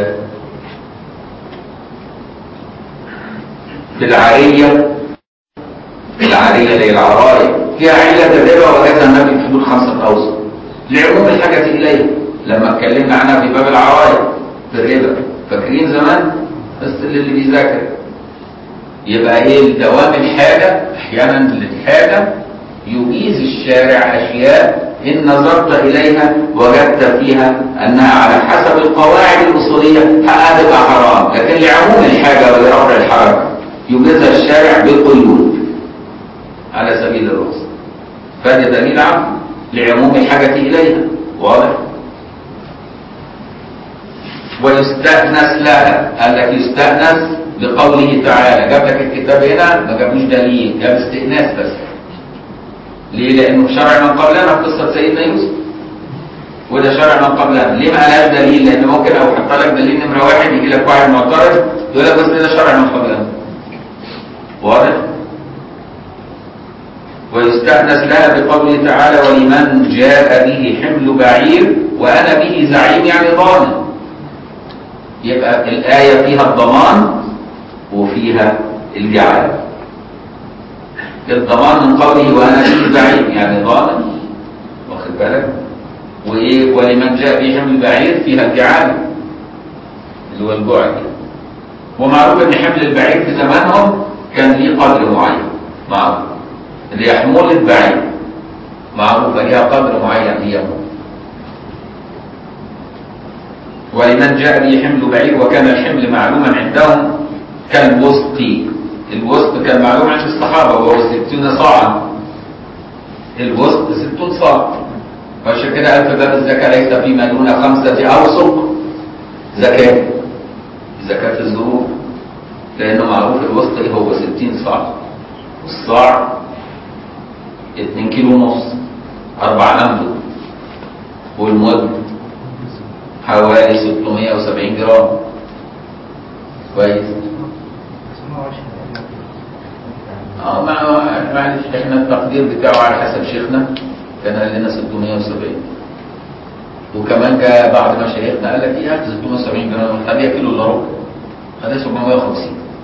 في العارية العارية اللي هي العراية فيها علة الربا وجاز النبي في حدود خمسة أوسط لعموم الحاجة إليه لما اتكلمنا عنها في باب العراية في الربا فاكرين زمان بس اللي بيذاكر يبقى ايه دوام الحاجة احيانا للحاجة يجيز الشارع اشياء ان نظرت اليها وجدت فيها انها على حسب القواعد الاصولية حقها تبقى حرام لكن لعموم الحاجة ولرفع الحرج يجيزها الشارع بقيود على سبيل الرخص فهذا دليل عقل لعموم الحاجة إليها واضح ويستأنس لها قال لك يستأنس بقوله تعالى جاب لك الكتاب هنا ما جابوش دليل جاب استئناس بس ليه لأنه شرع من قبلنا في قصة سيدنا يوسف وده شرع من قبلنا ليه ما قالهاش دليل لأن ممكن أو حط لك دليل نمرة واحد يجي لك واحد معترض يقول لك بس ده شرع من قبلنا واضح ويستأنس لها بقوله تعالى ولمن جاء به حمل بعير وأنا به زعيم يعني ضامن يبقى الآية فيها الضمان وفيها الجعل الضمان من قوله وأنا به زعيم يعني ضامن واخد بالك وإيه ولمن جاء به حمل بعير فيها الجعل اللي هو الجعل ومعروف ان حمل البعير في زمانهم كان ليه قدر معين معروف اللي يحمل البعير معروفة ليها قدر معين هي ولمن جاء به حمل بعير وكان الحمل معلوما عندهم كالوسط الوسط كان معلوم عند الصحابة وهو ستون صاعا الوسط ستون صاع فعشان كده قال في باب الزكاة ليس فيما دون خمسة أوسق زكاة زكاة الزروع لأنه معروف الوسط هو 60 صاع والصاع 2 كيلو ونص أربع أمدو والمد حوالي 670 جرام كويس اه مع معلش احنا التقدير بتاعه على حسب شيخنا كان قال لنا 670 وكمان جاء بعض مشايخنا قال لك ايه 670 جرام خليها كيلو الا ربع خليها 750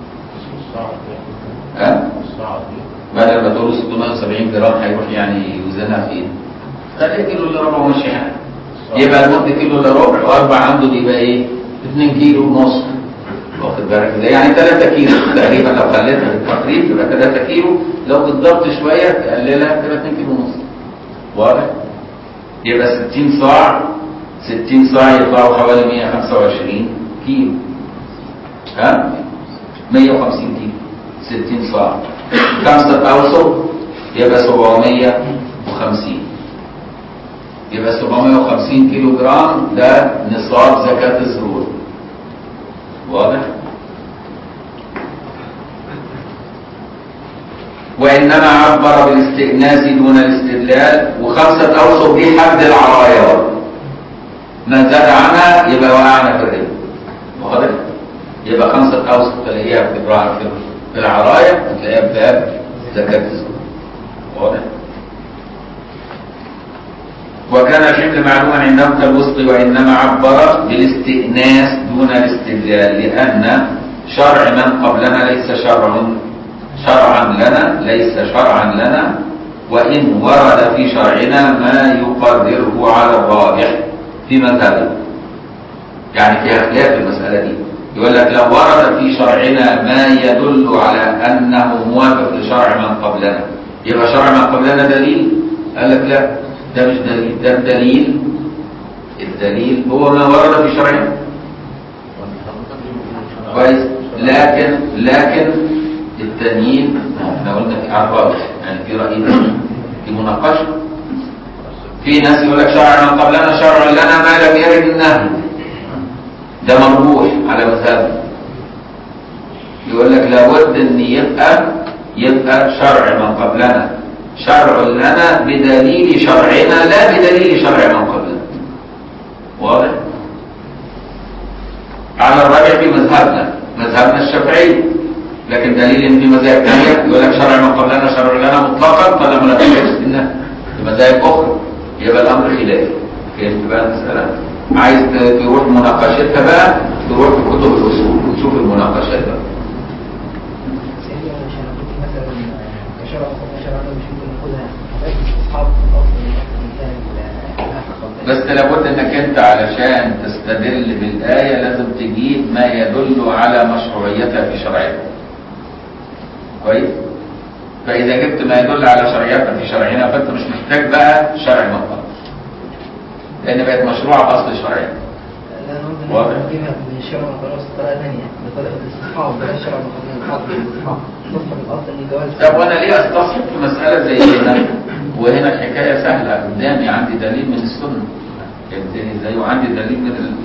ها؟ بدل ما تقول 670 جرام هيروح يعني يوزنها فين؟ خليها كيلو الا ربع ومشي حالك يبقى المد كيلو الا ربع واربع عنده يبقى ايه؟ 2 كيلو ونص واخد بالك ازاي؟ يعني 3 كيلو تقريبا لو خليتها بالتقريب يبقى 3 كيلو لو بالضبط شويه تقللها تبقى 2 كيلو ونص واضح؟ يبقى 60 صاع 60 صاع يطلعوا حوالي 125 كيلو ها 150 كيلو 60 صاع خمسة أوسط يبقى 750 يبقى 750 كيلو جرام ده نصاب زكاة الزروع واضح؟ وإنما عبر بالاستئناس دون الاستدلال وخمسة أوسط دي حد العرايا برضه ما زاد عنها يبقى وقعنا في الربا واضح؟ يبقى خمسة أوسط تلاقيها في إبراهيم في في العرايا هتلاقيها في باب زكاة الزروع واضح؟ وكان الحمل معلوما عندهم كالوسط وإنما عبر بالاستئناس دون الاستدلال لأن شرع من قبلنا ليس شرع شرعا لنا ليس شرعا لنا وإن ورد في شرعنا ما يقرره على الراجح في مذهبه يعني فيها خلاف المسألة دي يقول لك لو ورد في شرعنا ما يدل على أنه موافق لشرع من قبلنا يبقى شرع من قبلنا دليل قال لك لا ده مش دليل ده الدليل الدليل هو ما ورد في شرعنا كويس لكن لكن التانيين احنا قلنا في اعراض يعني في راي في مناقشه في ناس يقول لك شرع من قبلنا شرع لنا ما لم يرد النهي ده مربوح على مذهبه يقول لك لابد ان يبقى يبقى شرع من قبلنا شرع لنا بدليل شرعنا لا بدليل شرع من قبلنا واضح على الراجح في مذهبنا مذهبنا الشافعي لكن دليل ان في مذاهب ثانيه يقول لك شرع من قبلنا شرع لنا مطلقا فلما لا تجد النهي في مذاهب اخرى يبقى الامر خلافي فهمت بقى المساله عايز ت- تروح مناقشتها بقى تروح في كتب الاصول وتشوف المناقشات بقى سيدي انا مش هنقول مثلا كشرع وقبل شرع انا مش ممكن ناخدها بس اصحاب الاصل من الانسان بس لابد انك انت علشان تستدل بالآية لازم تجيب ما يدل على مشروعيتها في شرعنا كويس فإذا جبت ما يدل على شرعيتها في شرعنا فأنت مش محتاج بقى شرع مطلق لأن بقت مشروعة بأصل شرعنا لا نريد واضح. ان نجيبها من الشرع وخلاص بطريقه ثانيه بطريقه الاستصحاب بلاش شرع وخلاص الحق الاستصحاب نفهم الاصل ان الجواز طب وأنا ليه أستصحب في مسألة زي هنا وهنا الحكاية سهلة قدامي عندي دليل من السنة فهمتني ازاي وعندي دليل من ال...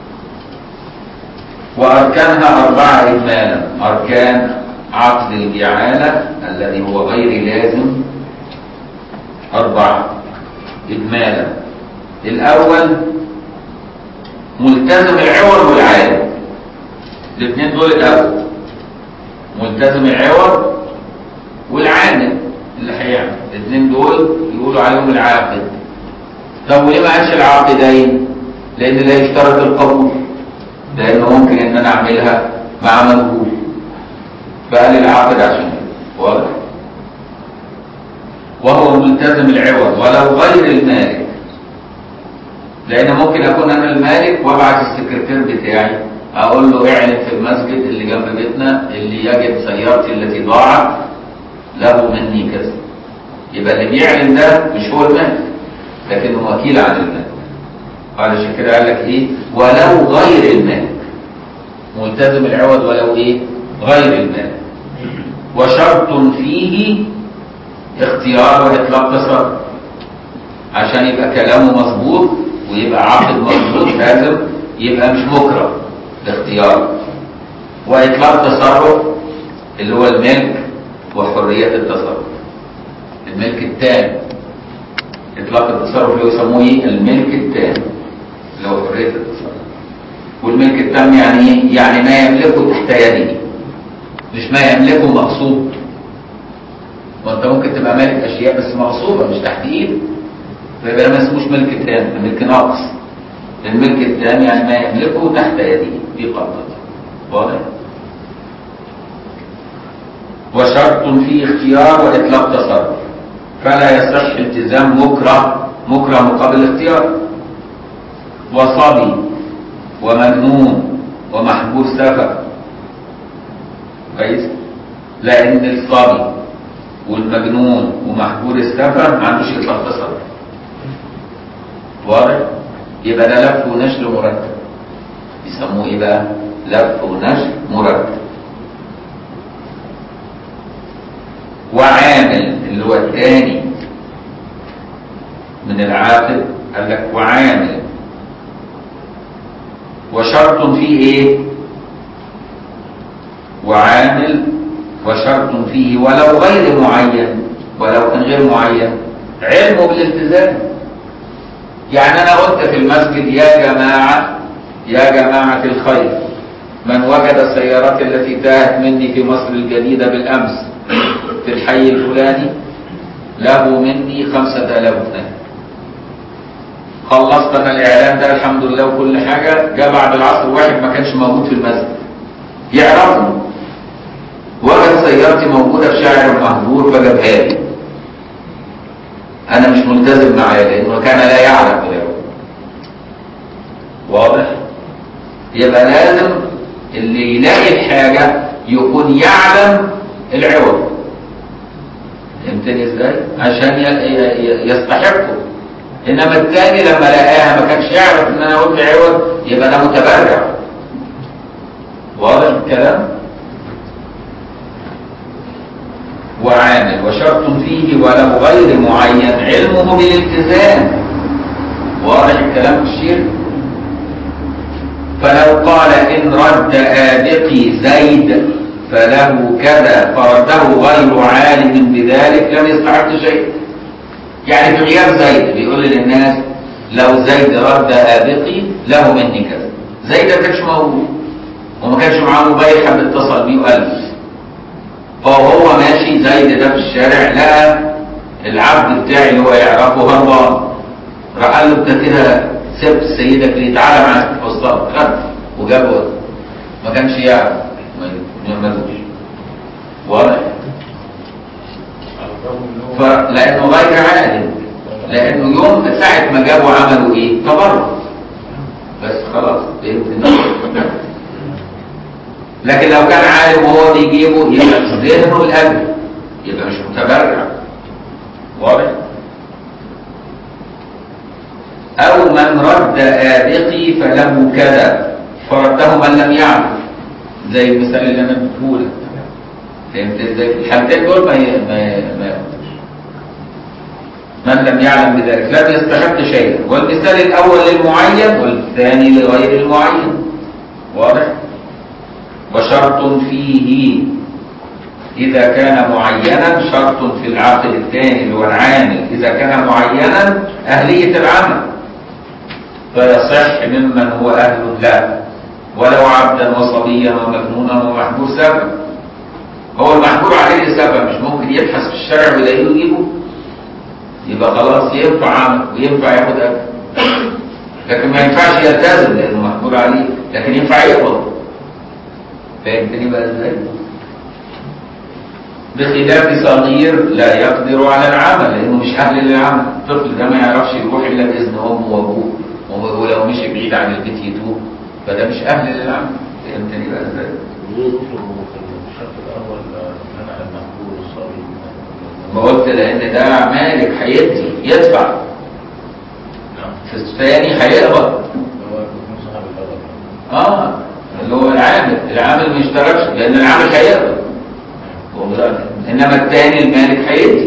وأركانها أربعة إجمالا أركان عقد الجعالة الذي هو غير لازم أربعة إجمالا الأول ملتزم العوض والعالم الاثنين دول الأول ملتزم العوض والعامل اللي هيعمل الاثنين دول يقولوا عليهم العاقد طب وليه ما قالش العاقدين لان لا يشترط القبول لانه ممكن ان انا اعملها مع مجهول فقال العاقد عشان كده واضح وهو ملتزم العوض ولو غير المالك لان ممكن اكون انا المالك وابعت السكرتير بتاعي اقول له اعلن في المسجد اللي جنب بيتنا اللي يجد سيارتي التي ضاعت له مني كذا يبقى اللي بيعلن ده مش هو المالك لكنه وكيل عن المالك علشان كده قال لك ايه ولو غير المالك ملتزم العوض ولو ايه غير المالك وشرط فيه اختيار واطلاق تصرف عشان يبقى كلامه مظبوط ويبقى عقد مظبوط لازم يبقى مش مكره الاختيار واطلاق تصرف اللي هو الملك وحريه التصرف الملك التام اطلاق التصرف اللي هو يسموه ايه الملك التام اللي هو حريه التصرف والملك التام يعني ايه يعني ما يملكه تحت يده مش ما يملكه مغصوب وانت ممكن تبقى مالك اشياء بس مغصوبه مش تحت ايدك فيبقى ده ما اسموش ملك تام ده ملك ناقص الملك التام يعني ما يملكه تحت يده في قبضته واضح وشرط فيه اختيار واطلاق تصرف فلا يصح التزام مكره مكره مقابل اختيار وصبي ومجنون ومحبوس سفر كويس لان الصبي والمجنون ومحبور السفر ما عندوش اطلاق تصرف واضح يبقى ده لف ونشر مرتب يسموه ايه بقى لف ونشر مرتب وعامل اللي هو الثاني من العاقل قال لك وعامل وشرط فيه ايه وعامل وشرط فيه ولو غير معين ولو كان غير معين علمه بالالتزام يعني انا قلت في المسجد يا جماعة يا جماعة الخير من وجد السيارات التي تاهت مني في مصر الجديدة بالامس في الحي الفلاني له مني خمسة آلاف جنيه خلصت انا الاعلان ده الحمد لله وكل حاجة جاء بعد العصر واحد ما كانش موجود في المسجد يعرفني وجد سيارتي موجودة في شارع المهجور فجابها لي أنا مش ملتزم معاه لأنه كان لا يعلم بالعوض واضح؟ يبقى لازم اللي يلاقي الحاجة يكون يعلم العوض فهمتني ازاي؟ عشان ي- ي- يستحقه انما الثاني لما لقاها ما كانش يعرف ان انا قلت عوض يبقى ده متبرع واضح الكلام؟ وعامل وشرط فيه ولو غير معين علمه بالالتزام واضح الكلام في الشير فلو قال إن رد آبقي زيد فله كذا فرده غير عالم بذلك لم يستحق شيء يعني في غياب زيد بيقول للناس لو زيد رد آبقي له مني كذا زيد ما كانش موجود وما كانش معاه موبايل حد اتصل بيه وقال له. فهو ماشي زيد ده في الشارع لقى العبد بتاعي اللي هو يعرفه هربان راح قال له انت كده سبت سيدك ليه تعالى معاك وصلت خد وجابه ما كانش يعرف ما يعملوش واضح على الرغم ان هو ف- لانه غير عالم لانه يوم ساعه ما جابوا عملوا ايه تبرع بس خلاص فهمت النقطة. لكن لو كان عالم وهو بيجيبه يبقى في ذهنه الاجر يبقى مش متبرع واضح او من رد آبقي فله كذا فرده من لم يعرف زي المثال اللي انا بقوله فهمت ازاي الحالتين دول ما ي- ما ما ياخدوش. من لم يعلم بذلك لم يستحق شيئا والمثال الاول للمعين والثاني لغير المعين واضح وشرط فيه إذا كان معينا شرط في العقد الثاني اللي هو العامل إذا كان معينا أهلية العمل فيصح ممن هو أهل له ولو عبدا وصبيا ومجنونا ومحبور سبب هو المحبور عليه لسبب مش ممكن يبحث في الشارع ويلاقيه يجيبه يبقى خلاص ينفع عمل وينفع ياخد أجر لكن ما ينفعش يلتزم لأنه محبور عليه لكن ينفع يقبض فهمتني بقى ازاي؟ بخلاف صغير لا يقدر على العمل لانه مش اهل للعمل الطفل ده ما يعرفش يروح الا باذن امه وابوه وهو- ولو مشي بعيد عن البيت يتوه فده مش اهل للعمل فهمتني بقى ازاي؟ ليه يطلبوا في الشرط الاول آه، منع المقبول الصبي ما قلت لان ده مالك هيدي يدفع نعم في الثاني هيقبض هو يكون صاحب الغلط اه اللي هو العامل العامل ما يشتركش لان العامل هيقبض هو ده. انما الثاني المالك هيدي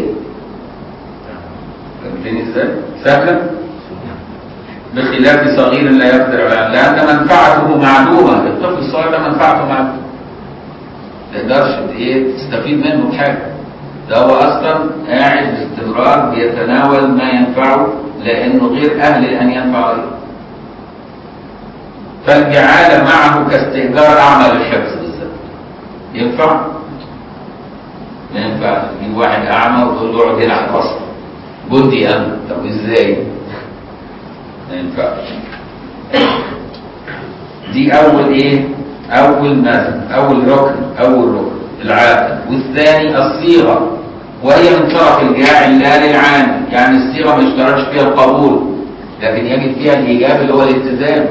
فهمتني ازاي؟ سهله؟ بخلاف صغير لا يقدر على لان منفعته معلومه الطفل الصغير ده منفعته معلومه ما تقدرش ايه تستفيد منه بحاجه ده هو اصلا قاعد باستمرار بيتناول ما ينفعه لانه غير اهل ان ينفع غيره فالجعاله معه كاستئجار اعمال الحفظ بالذات ينفع؟ ما ينفعش تجيب واحد اعمى وتقول له اقعد هنا على الفصل جندي امن طب ازاي؟ ما ينفعش دي اول ايه اول مثل اول ركن اول ركن العاقل والثاني الصيغه وهي من طرف الجاعل لا للعامل يعني الصيغه ما يشترطش فيها القبول لكن يجد فيها الايجاب اللي هو الالتزام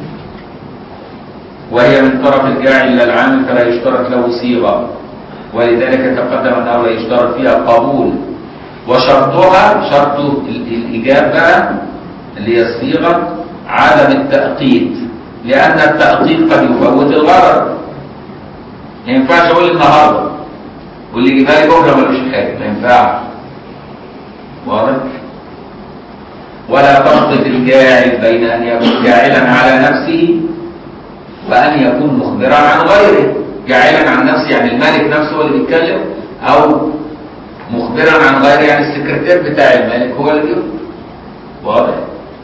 وهي من طرف الجاعل لا العامل فلا يشترط له صيغه ولذلك تقدم انه لا يشترط فيها قبول وشرطها شرط ال- الايجاب بقى اللي هي الصيغه عدم التأقيت لأن التأقيت قد يفوت الغرض ما ينفعش أقول النهارده واللي يجيبها لي بكره ملوش حاجة ما ينفعش واضح؟ ولا فرق في الجاعل بين أن يكون جاعلا على نفسه وأن يكون مخبرا عن غيره جاعلا عن نفسه يعني المالك نفسه هو اللي بيتكلم أو مخبرا عن غيره يعني السكرتير بتاع المالك هو اللي بيقول واضح؟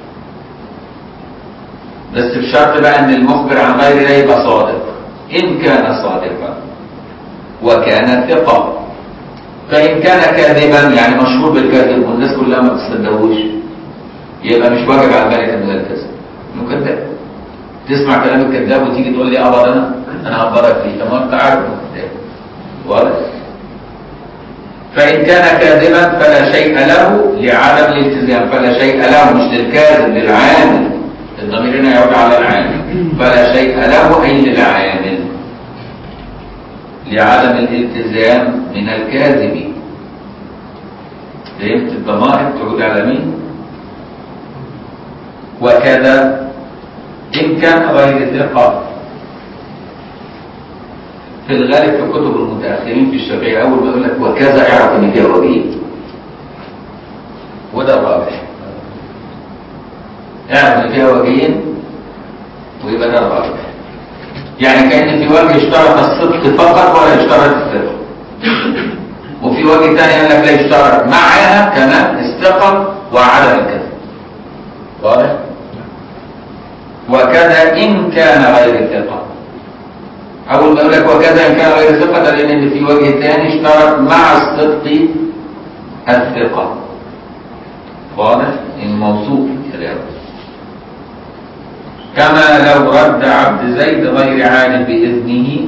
بس بشرط بقى ان المخبر عن غير ده يبقى صادق ان كان صادقا وكان ثقة فان كان كاذبا يعني مشهور بالكذب والناس كلها ما بتصدقوش يبقى مش واجب على الملك انه يلتزم انه كذاب تسمع كلام الكذاب وتيجي تقول لي ابدا انا انا هبرك فيه طب ما انت عارف الكتاب واضح فإن كان كاذبا فلا شيء له لعدم الالتزام فلا شيء له مش للكاذب للعامل الضمير هنا يعود على العامل فلا شيء له أي للعامل لعدم الالتزام من الكاذب فهمت الضمائر تعود على مين وكذا إن كان غير ثقة في الغالب في كتب المتأخرين في الشافعية أول ما يقول لك وكذا اعرف إن فيها وجيه وده الرابح اعرف إن فيها وجهين ويبقى ده الرابح يعني كأن في وجه اشترط الصدق فقط ولا اشترط الثقة وفي وجه تاني قال لك لا يشترط معها كمان الثقة وعدم الكذب واضح؟ وكذا إن كان غير ثقة أول ما يقول لك وكذا إن كان غير ثقة ده لأن في وجه ثاني اشترط مع الصدق الثقة واضح؟ الموصوف كلام كما لو رد عبد زيد غير عالم بإذنه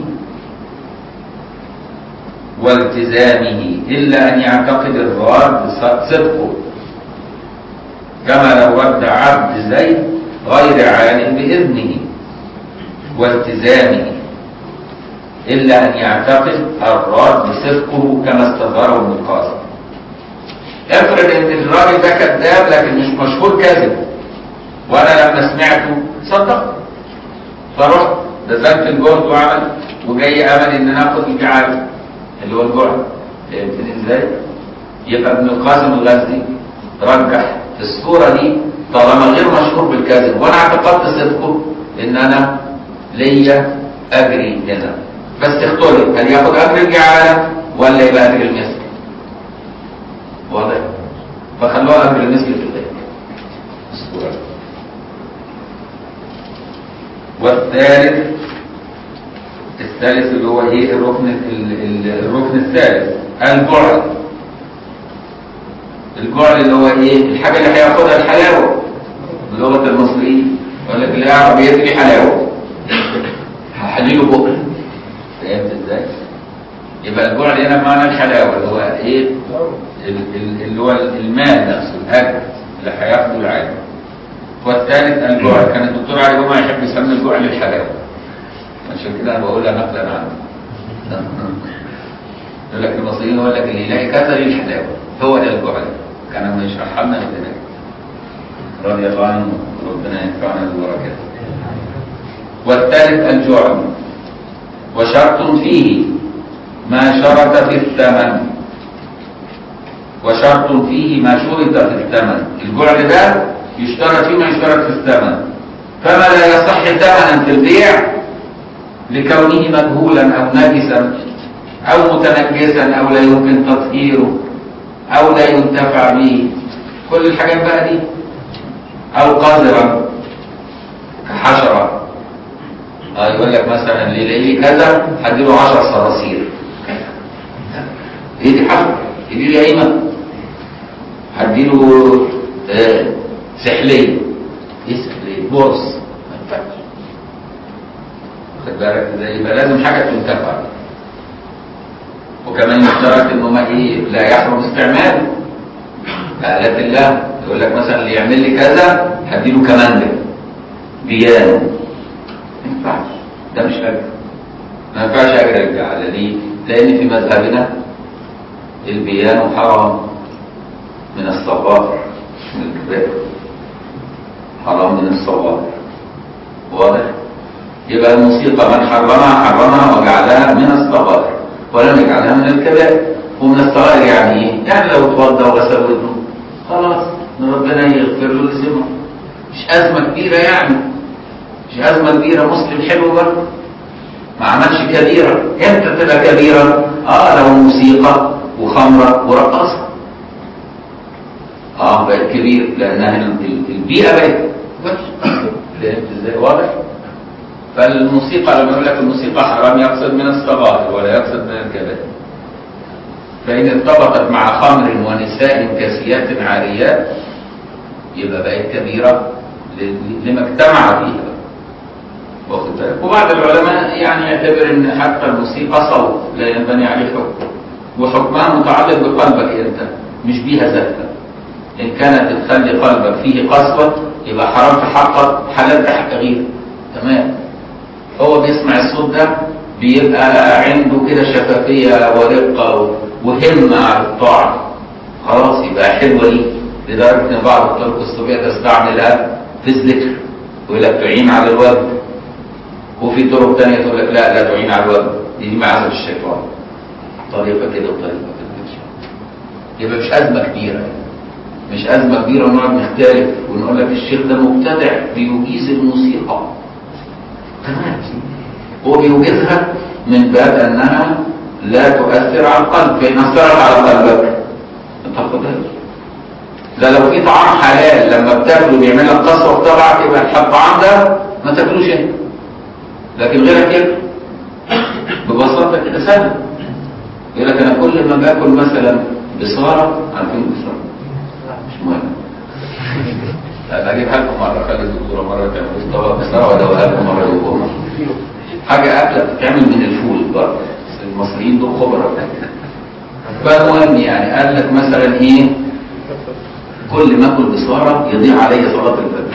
والتزامه إلا أن يعتقد الراد صدقه كما لو رد عبد زيد غير عالم بإذنه والتزامه إلا أن يعتقد الراد صدقه كما استظهره ابن القاسم افرض ان الراجل ده كذاب لكن مش مشهور كذب وانا لما سمعته صدقت فرحت نزلت الجهد وعمل وجاي امل ان ناخد الجعل اللي هو الجعل فهمتني ازاي؟ يبقى ابن القاسم الغزي رجح في الصوره دي طالما غير مشهور بالكذب وانا اعتقدت صدقه ان انا ليا اجري هنا بس اختلف هل ياخد اجر الجعاله ولا يبقى اجر المثل؟ واضح؟ فخلوها اجر المثل في الغيب الصوره والثالث الثالث اللي هو ايه الركن ال- ال- الركن الثالث البعد البعد اللي هو ايه الحاجه اللي هياخدها الحلاوه بلغه المصريين يقول لك اللي يعرف يدري حلاوه هحلله بكره فهمت ازاي؟ يبقى البعد هنا معنى الحلاوه اللي هو ايه ال- ال- اللي هو المال نفسه الاجر اللي هياخده العالم والثالث الجوع كان الدكتور علي جمعه يحب يسمي الجوع للحلاوه عشان كده انا بقولها نقلا عنه يقول لك المصريين يقول لك اللي يلاقي كذا للحلاوه هو ده الجوع ده كان ما يشرحها لنا هناك رضي الله عنه وربنا ينفعنا ببركاته والثالث الجوع وشرط فيه ما شرط في الثمن وشرط فيه ما شرط في الثمن الجعل ده يشترط فيه ما يشترط في الثمن فما لا يصح ثمنا في البيع لكونه مجهولا او نجسا او متنجسا او لا يمكن تطهيره او لا ينتفع به كل الحاجات بقى دي او قذرا كحشره اه يقول لك مثلا اللي يلاقي لي كذا هديله 10 صراصير ايه دي حشره يدي لي قيمه هديله آه سحليه ايه سحليه بورس ما ينفعش واخد بالك ازاي يبقى لازم حاجه تنتفع وكمان يشترط انه ما ايه لا يحرم استعماله آلات الله يقول لك مثلا اللي يعمل لي كذا هديله كمانجا بيانو ما ينفعش ده مش اجر ما ينفعش اجر الجعل ليه؟ لان في مذهبنا البيانو حرام من الصغائر من الكبائر حرام من الصغائر واضح؟ يبقى الموسيقى من حرمها حرمها وجعلها من الصغائر ولم يجعلها من الكبائر ومن الصغائر يعني ايه؟ يعني لو اتوضى وغسل ودنه خلاص ربنا يغفر له لزمه مش أزمة كبيرة يعني مش أزمة كبيرة مسلم حلو برضه ما عملش كبيرة امتى تبقى كبيرة؟ اه لو موسيقى وخمرة ورقصة اه بقت كبير لانها ال- البيئة بقت وحشة فهمت ازاي واضح؟ فالموسيقى لما يقول لك الموسيقى حرام يقصد من الصغائر ولا يقصد من الكبائر فإن ارتبطت مع خمر ونساء كاسيات واخد بالك وبعض العلماء يعني يعتبر ان حتى الموسيقى صوت لا ينبني عليه حكم وحكمها متعلق بقلبك انت مش بيها ذاتها ان كانت تخلي قلبك فيه قسوه يبقى حرام في حقك حلال في حق غيرك تمام هو بيسمع الصوت ده بيبقى عنده كده شفافيه ورقه و- وهمه على الطاعه خلاص يبقى حلوه ليه لدرجه ان بعض الطرق الصوفيه تستعملها في الذكر ويقول لك تعين على الوجه وفي طرق تانية تقول لك لا لا تعين على الوجه دي معاذ الشيطان طريقه كده وطريقه كده يبقى مش ازمه كبيره يعني. مش ازمه كبيره ونقعد نختلف ونقول لك الشيخ ده مبتدع بيجيز الموسيقى تمام هو بيوجزها من باب انها لا تؤثر على القلب فان اثرت على قلبك ما تاخدهاش ده لو في طعام حلال لما بتاكله بيعمل لك قسوه في طبعك يبقى الطعام ده ما تاكلوش انت لكن غيرك ياكل ببساطه كده سهل يقول لك انا كل ما باكل مثلا بصاره عارفين بصاره مش مهم لا اجيبها لكم مره خلي الدكتوره مره تعمل طبق بصاره وادوها لكم مره يوم حاجه اكله بتتعمل من الفول برضه بس المصريين دول خبراء فالمهم يعني قال لك مثلا ايه كل ما اكل بصاره يضيع علي صلاه الفجر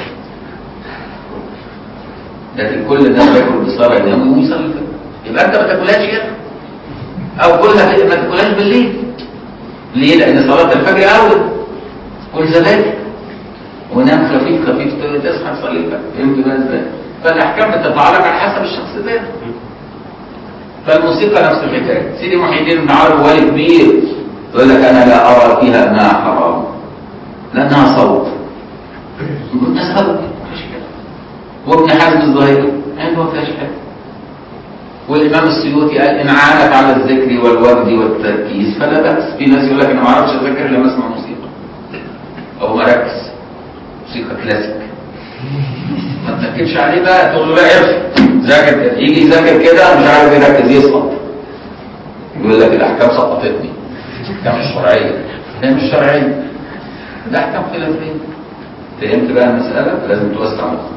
لكن كل الناس بياكل بصاره ينام ويصلي الفجر يبقى انت ما تاكلهاش يا أخي. او كلها ما تاكلهاش بالليل ليه؟ لان صلاه الفجر اول كل زبادي ونام خفيف خفيف تصحى تصلي الفجر فهمت بقى ازاي؟ فالاحكام بتتعلق على حسب الشخص ده فالموسيقى نفس الحكايه سيدي محي الدين بن عرب ولي كبير يقول لك انا لا ارى فيها انها حرام لانها صوت يقول الناس هبل مفيش كده وابن حزم الظاهري عنده ما فيهاش حاجه والامام السيوطي قال ان عانت على الذكر والوجد والتركيز فلا باس في ناس يقول لك انا ما اعرفش اذاكر الا لما اسمع موسيقى او مركز موسيقى كلاسيك ما تنكدش عليه بقى تقول له لا ارفع ذاكر كده يجي يذاكر كده مش عارف يركز يسقط يقول لك الاحكام سقطتني الاحكام الشرعيه هي مش شرعيه ده احكام خلافيه فهمت بقى المساله لازم توسع مخك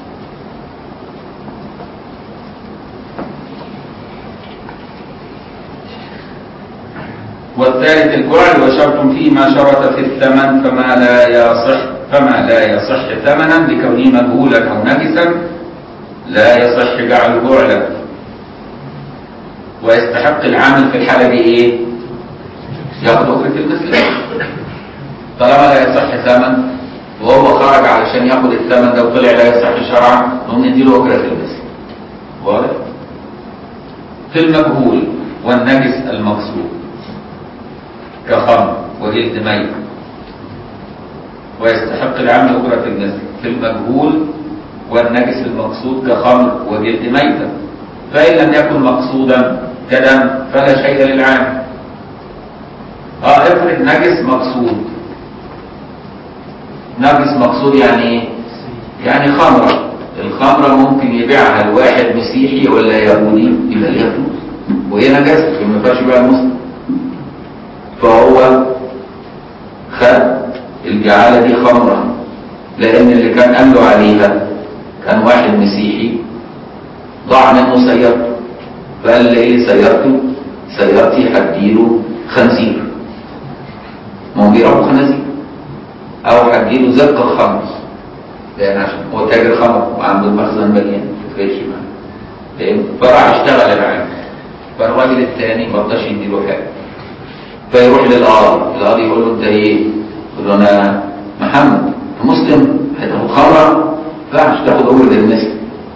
والثالث الجعل وشرط فيه ما شرط في الثمن فما لا يصح فما لا يصح ثمنا لكونه مجهولا او نجسا لا يصح جعله جعلا ويستحق العامل في الحالة دي ايه؟ ياخد أجرة المثل طالما لا يصح ثمن وهو خرج علشان ياخد الثمن ده وطلع لا يصح شرعا نقوم نديله أجرة المثل واضح؟ في المجهول والنجس المقصود كخمر وجلد ميت ويستحق العمل أجرة المثل في المجهول والنجس المقصود كخمر وجلد ميتة فإن لم يكن مقصودا كدم فلا شيء للعام اه افرض نجس مقصود نجس مقصود يعني ايه؟ يعني خمرة الخمرة ممكن يبيعها الواحد مسيحي ولا يهودي يبقى ليها فلوس وهي نجاسة ما ينفعش يبيعها المسلم فهو خد الجعالة دي خمرة لأن اللي كان قال له عليها كان واحد مسيحي ضاع منه سيارته فقال لي ايه سيارته سيارتي هديله خنزير ما هو بيربوا خنازير او هديله زق الخمر لان عشان هو تاجر خمر وعنده المخزن مليان ما تفرقش معاه فاهم فراح اشتغل العام فالراجل الثاني ما رضاش يديله حاجه فيروح للقاضي القاضي يقول له انت ايه يقول له انا محمد انت مسلم هتاخد خمره لا مش تاخد اجره المثل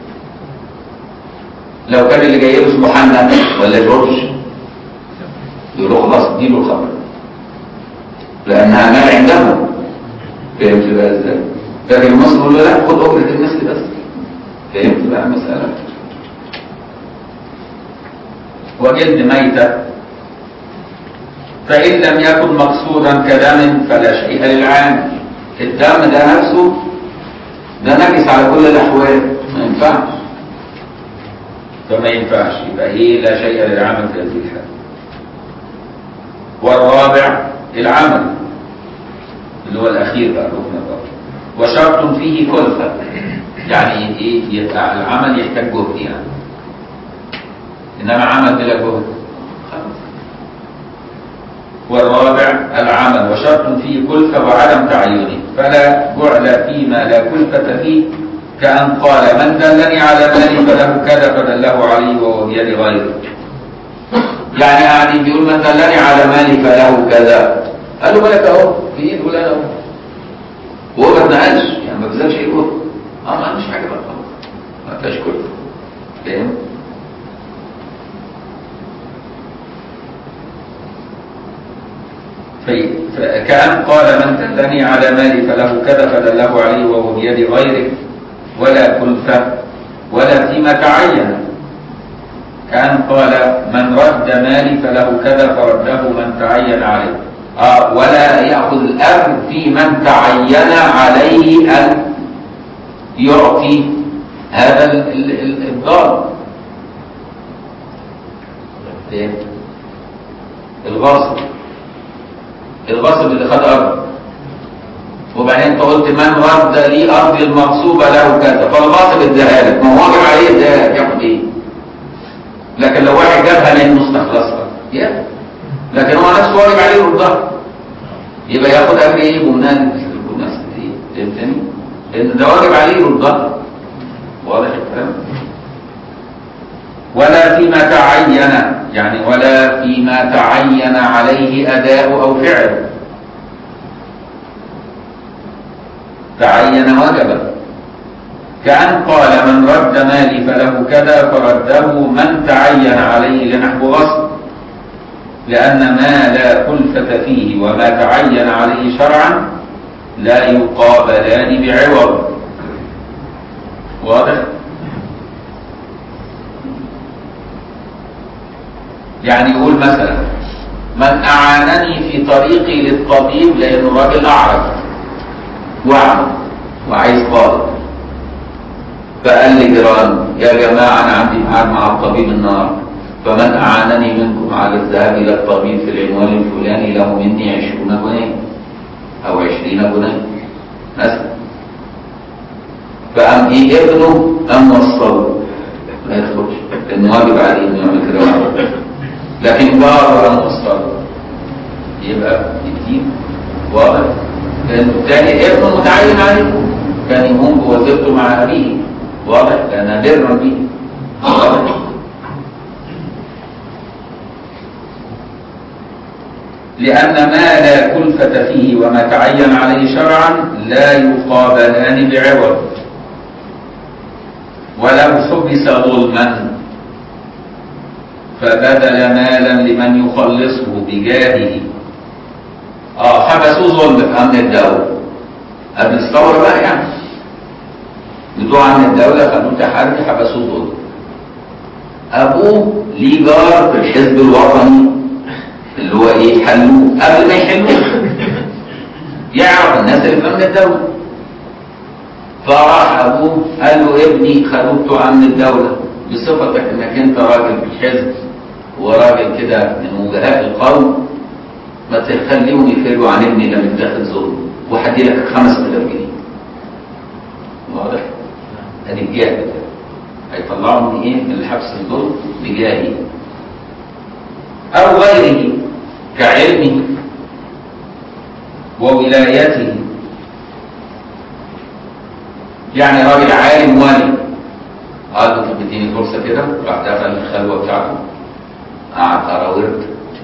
لو كان اللي جاي له اسمه حنا ولا جورج يقول له خلاص اديله الخمر لانها مال عندهم فهمت بقى ازاي لكن المصري يقول له لا خد اجره المثل بس فهمت بقى المساله وجلد ميته فإن لم يكن مقصودا كدم فلا شيء للعام الدم ده نفسه ده نجس على كل الأحوال ما ينفعش فما ينفعش يبقى ايه لا شيء للعمل في هذه الحالة والرابع العمل اللي هو الأخير بقى الركن الرابع وشرط فيه كلفة يعني ايه يبقى العمل يحتاج جهد يعني انما عمل بلا جهد خلاص والرابع العمل وشرط فيه كلفة وعدم تعينه فلا جعل فيما لا كلفة فيه كأن قال من دلني على مالي فله كذا فدله عليه وهو بيد غيره يعني قاعد بيقول من دلني على مالي فله كذا قال له مالك اهو في ايد فلان اهو وهو ما اتنقلش يعني ما بذلش ايه جهد اه ما عندوش حاجه بقى خلاص ما فيهاش كلفة فاهم؟ في- فكأن قال من دلني على مالي فله كذا فدله عليه وهو بيد غيره ولا كلفة ولا فيما تعين كأن قال من رد مالي فله كذا فرده من تعين عليه آه ولا يأخذ الأمر في من تعين عليه أن يعطي هذا ال- ال- ال- الضار إيه؟ الغاصب الغاصب اللي خد أرض وبعدين انت قلت من رد لي أرضي المغصوبة له كذا فالغاصب اداها لك ما هو واجب عليه اداها لك ياخد ايه؟ لكن لو واحد جابها لانه استخلصها يا لكن هو نفسه واجب عليه يردها يبقى ياخد اجر ايه بمناسبة بمناسبة ايه؟ فهمتني؟ لان ده واجب عليه يردها واضح الكلام؟ ولا فيما تعين يعني ولا فيما تعين عليه أداء أو فعل تعين وجبا كأن قال من رد مالي فله كذا فرده من تعين عليه لنحو غصب لأن ما لا كلفة فيه وما تعين عليه شرعا لا يقابلان بعوض واضح؟ يعني يقول مثلا من أعانني في طريقي للطبيب لأنه راجل أعرج وأعمى وعايز قاضي فقال لي جيران يا جماعة أنا عندي ميعاد مع الطبيب النهارده فمن أعانني منكم على الذهاب إلى الطبيب في العنوان الفلاني له مني عشرون جنيه أو عشرين جنيه مثلا فقام إيه ابنه قام وصله ما يدخلش لأنه واجب عليه إنه يعمل كده وعمل. لكن جار قام وصله يبقى الدين واضح لأن الثاني ابنه متعين عليه كان يقوم بوظيفته مع أبيه واضح لأنها برا به واضح لأن ما لا كلفة فيه وما تعين عليه شرعا لا يقابلان بعوض ولو حبس ظلما فبذل مالا لمن يخلصه بجاهه اه حبسوه ظلم في امن الدوله قبل الثوره بقى يعني بتوع امن الدوله خدوه تحري حبسوه ظلم ابوه ليه جار في الحزب الوطني اللي هو ايه حلوه قبل ما يحلوه يعرف الناس اللي في امن الدوله فراح ابوه قال له ابني خدوه بتوع امن الدوله بصفتك انك انت راجل في الحزب وراجل كده من وجهاء القوم ما تخليهم يفرجوا عن ابني ده متاخد ظلم وهدي لك 5000 جنيه واضح؟ ادي الجاه بتاعه هيطلعوا من ايه؟ من الحبس الظلم بجاهه او غيره كعلمه وولايته يعني راجل عالم والي قال له طب اديني فرصه كده راح دخل الخلوه بتاعته قعد قرا ورد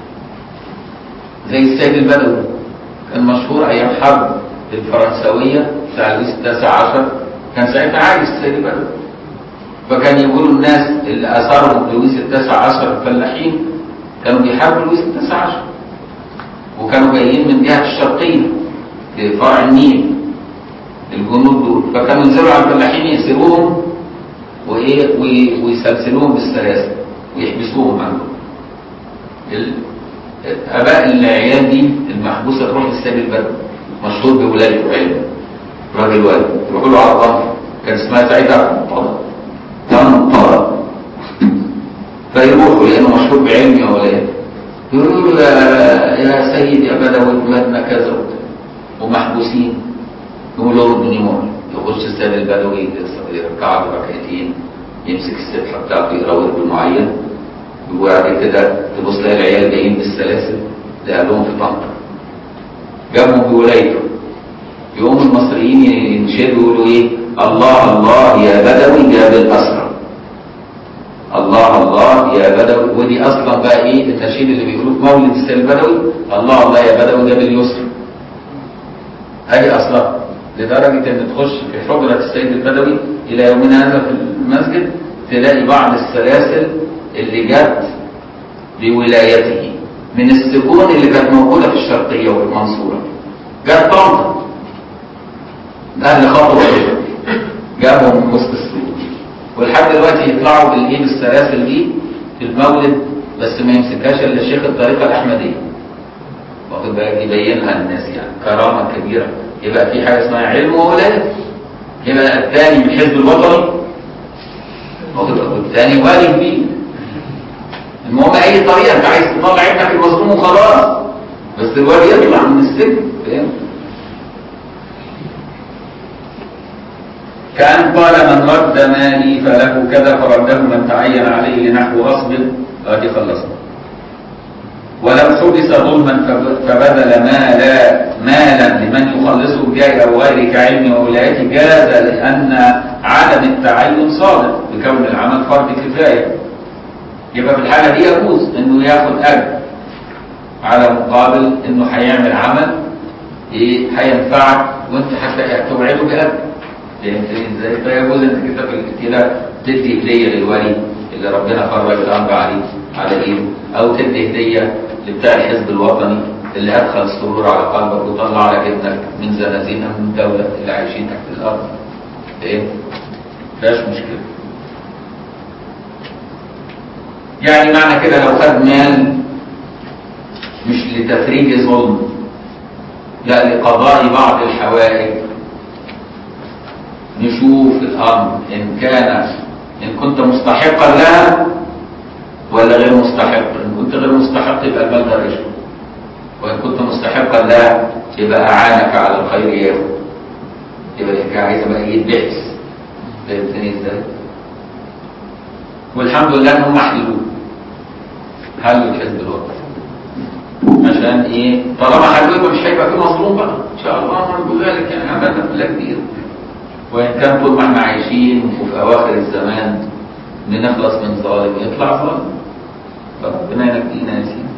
زي السيد البدوي كان مشهور ايام حرب الفرنسويه بتاع لويس التاسع عشر كان ساعتها عايش السيد البدوي فكان يقولوا الناس اللي اثاروا لويس التاسع عشر الفلاحين كانوا بيحاربوا لويس التاسع عشر وكانوا جايين من جهه الشرقيه في فرع النيل الجنود دول فكانوا ينزلوا على الفلاحين يسيروهم وايه وي- ويسلسلوهم بالسلاسل ويحبسوهم عندهم ال- اباء العيال دي المحبوسه تروح للسيد البدوي مشهور بولايته وعلمه راجل والد يروحوا له على الظهر كان اسمها سعيده منطلق منطلق فيروحوا لانه مشهور بعلمه وولايته يقولوا له يا يا سيد يا بدوي ولادنا كذا وكذا ومحبوسين يقول له ردني مهلة يخش السيد البدوي يركع له ركعتين يمسك السبحه بتاعته يقرا ورد معين وبعد كده تبص تلاقي العيال جايين بالسلاسل لأهلهم في طنطا جابهم بولايته يقوم المصريين ينشدوا يقولوا ايه الله الله يا بدوي جاب الأسرى الله الله يا بدوي ودي اصلا بقى ايه النشيد اللي بيقولوه في مولد السيد البدوي الله الله يا بدوي جاب اليسر ادي اصلا لدرجة ان تخش في حجرة السيد البدوي الى يومنا هذا في المسجد تلاقي بعض السلاسل اللي جت بولايته من السجون اللي كانت موجودة في الشرقية وفي المنصورة جت طنطا اهل خطوة كده جابهم من وسط السجون ولحد دلوقتي يطلعوا بالايه بالسلاسل دي في المولد بس ما يمسكهاش الا شيخ الطريقة الأحمدية واخد بالك يبينها للناس يعني كرامة كبيرة يبقى في حاجة اسمها علم وولاية يبقى الثاني من حزب الوطني واخد بالك والثاني والي فيه المهم اي طريقة انت عايز تطلع ابنك المظلوم وخلاص بس الوالي يطلع من السجن فاهم كأن قال من رد مالي فله كذا فرده من تعين عليه لنحو غصب ادي خلصنا ولو حبس ظلما فبذل مالا مالا لمن يخلصه بجاه او غيره كعلم وولايته جاز لان عدم التعين صادق بكون العمل فرض كفايه يبقى في الحاله دي يجوز انه ياخد اجر على مقابل انه هيعمل عمل ايه هينفعك وانت حتى توعده باجر فهمتني ازاي؟ فيجوز انت كده في كده تدي هديه للولي اللي ربنا فرج الامر عليه على ايده او تدي هديه لبتاع الحزب الوطني اللي ادخل السرور على قلبك وطلع لك ابنك من زنازينه من الدوله اللي عايشين تحت الارض فاهم؟ مفيهاش مشكله يعني معنى كده لو خد مال مش لتفريج ظلم لا لقضاء بعض الحوائج نشوف الأمر إن كان إن كنت مستحقا لها ولا غير مستحق إن كنت غير مستحق يبقى المال ده رشوة وإن كنت مستحقا لها يبقى أعانك على الخير ياخد يبقى الحكاية عايزة بقى إيه بحث فهمتني إزاي؟ والحمد لله إن هم حلوه حلوا الحزب الوطني عشان إيه؟ طالما حلوه يبقى مش هيبقى في مظلوم بقى إن شاء الله نرجو ذلك يعني عملنا في كتير وإن كان طول ما احنا عايشين وفي أواخر الزمان بنخلص من ظالم يطلع ظالم فربنا ينجينا يا سيدي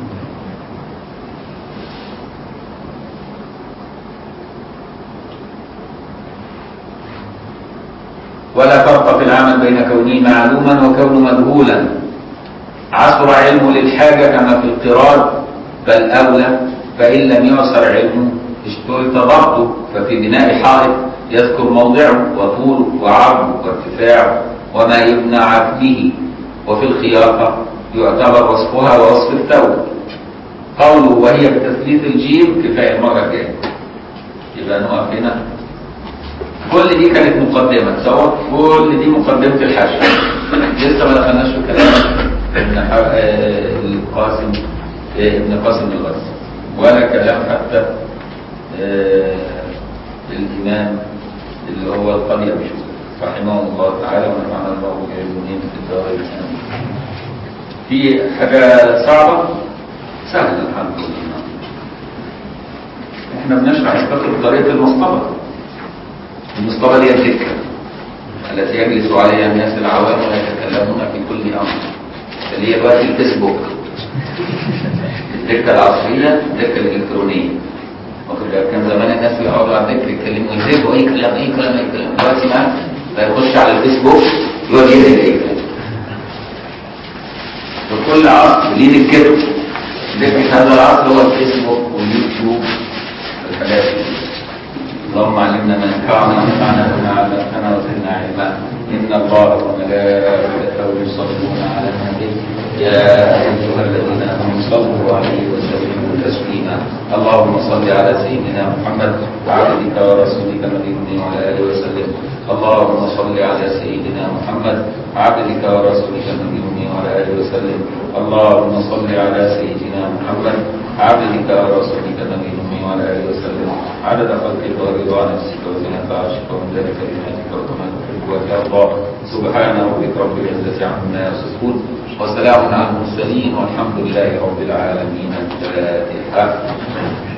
ولا فرق في العمل بين كونه معلوما وكونه مجهولا عصر علمه للحاجة كما في القرار بل أولى فإن لم يعصر علمه اشترط ضبطه ففي بناء حائط يذكر موضعه وطوله وعرضه وارتفاعه وما يبنى عقده وفي الخياطة يعتبر وصفها ووصف الثوب قوله وهي بتثليث الجيم كفاية المرة الجاية يبقى نقف هنا كل دي كانت مقدمة سواء كل دي مقدمة الحشو لسه ما دخلناش في كلام ابن القاسم ابن قاسم الغزي ولا كلام حتى الإمام اللي هو القاضي أبي شوف رحمه الله تعالى ونفعنا الله بعلمهم في الدارين في حاجة صعبة سهلة الحمد لله احنا بنشرح نستخدم طريقة المصطبة المصطبة دي الذكر التي يجلس عليها الناس العوام ويتكلمون في كل أمر اللي هي دلوقتي الفيسبوك الذكر العصرية الذكر الإلكترونية واخد بالك كان زمان الناس بيقعدوا على الذكر يتكلموا يكتبوا اي كلام اي كلام اي كلام دلوقتي ما بيخش على الفيسبوك يقعد يكتب اي كلام وكل عصر ليه الكتب ذكر هذا العصر هو الفيسبوك واليوتيوب والحاجات دي اللهم علمنا ما ينفعنا وانفعنا بما علمتنا وزدنا علما ان الله وملائكته يصلون على النبي يا ايها الذين امنوا صلوا عليه وسلموا تسليما اللهم صل على سيدنا محمد عبدك ورسولك نبينا وعلى اله وسلم اللهم صل على سيدنا محمد عبدك ورسولك نبينا وعلى اله وسلم اللهم صل على سيدنا محمد عبدك ورسولك نبينا وعلى اله وسلم عدد خلقك ورضا نفسك وزنة عرشك ومن ذلك كلماتك وكما تحب وترضى سبحان ربك رب العزة عما يصفون وسلام على المرسلين والحمد لله رب العالمين الفاتحة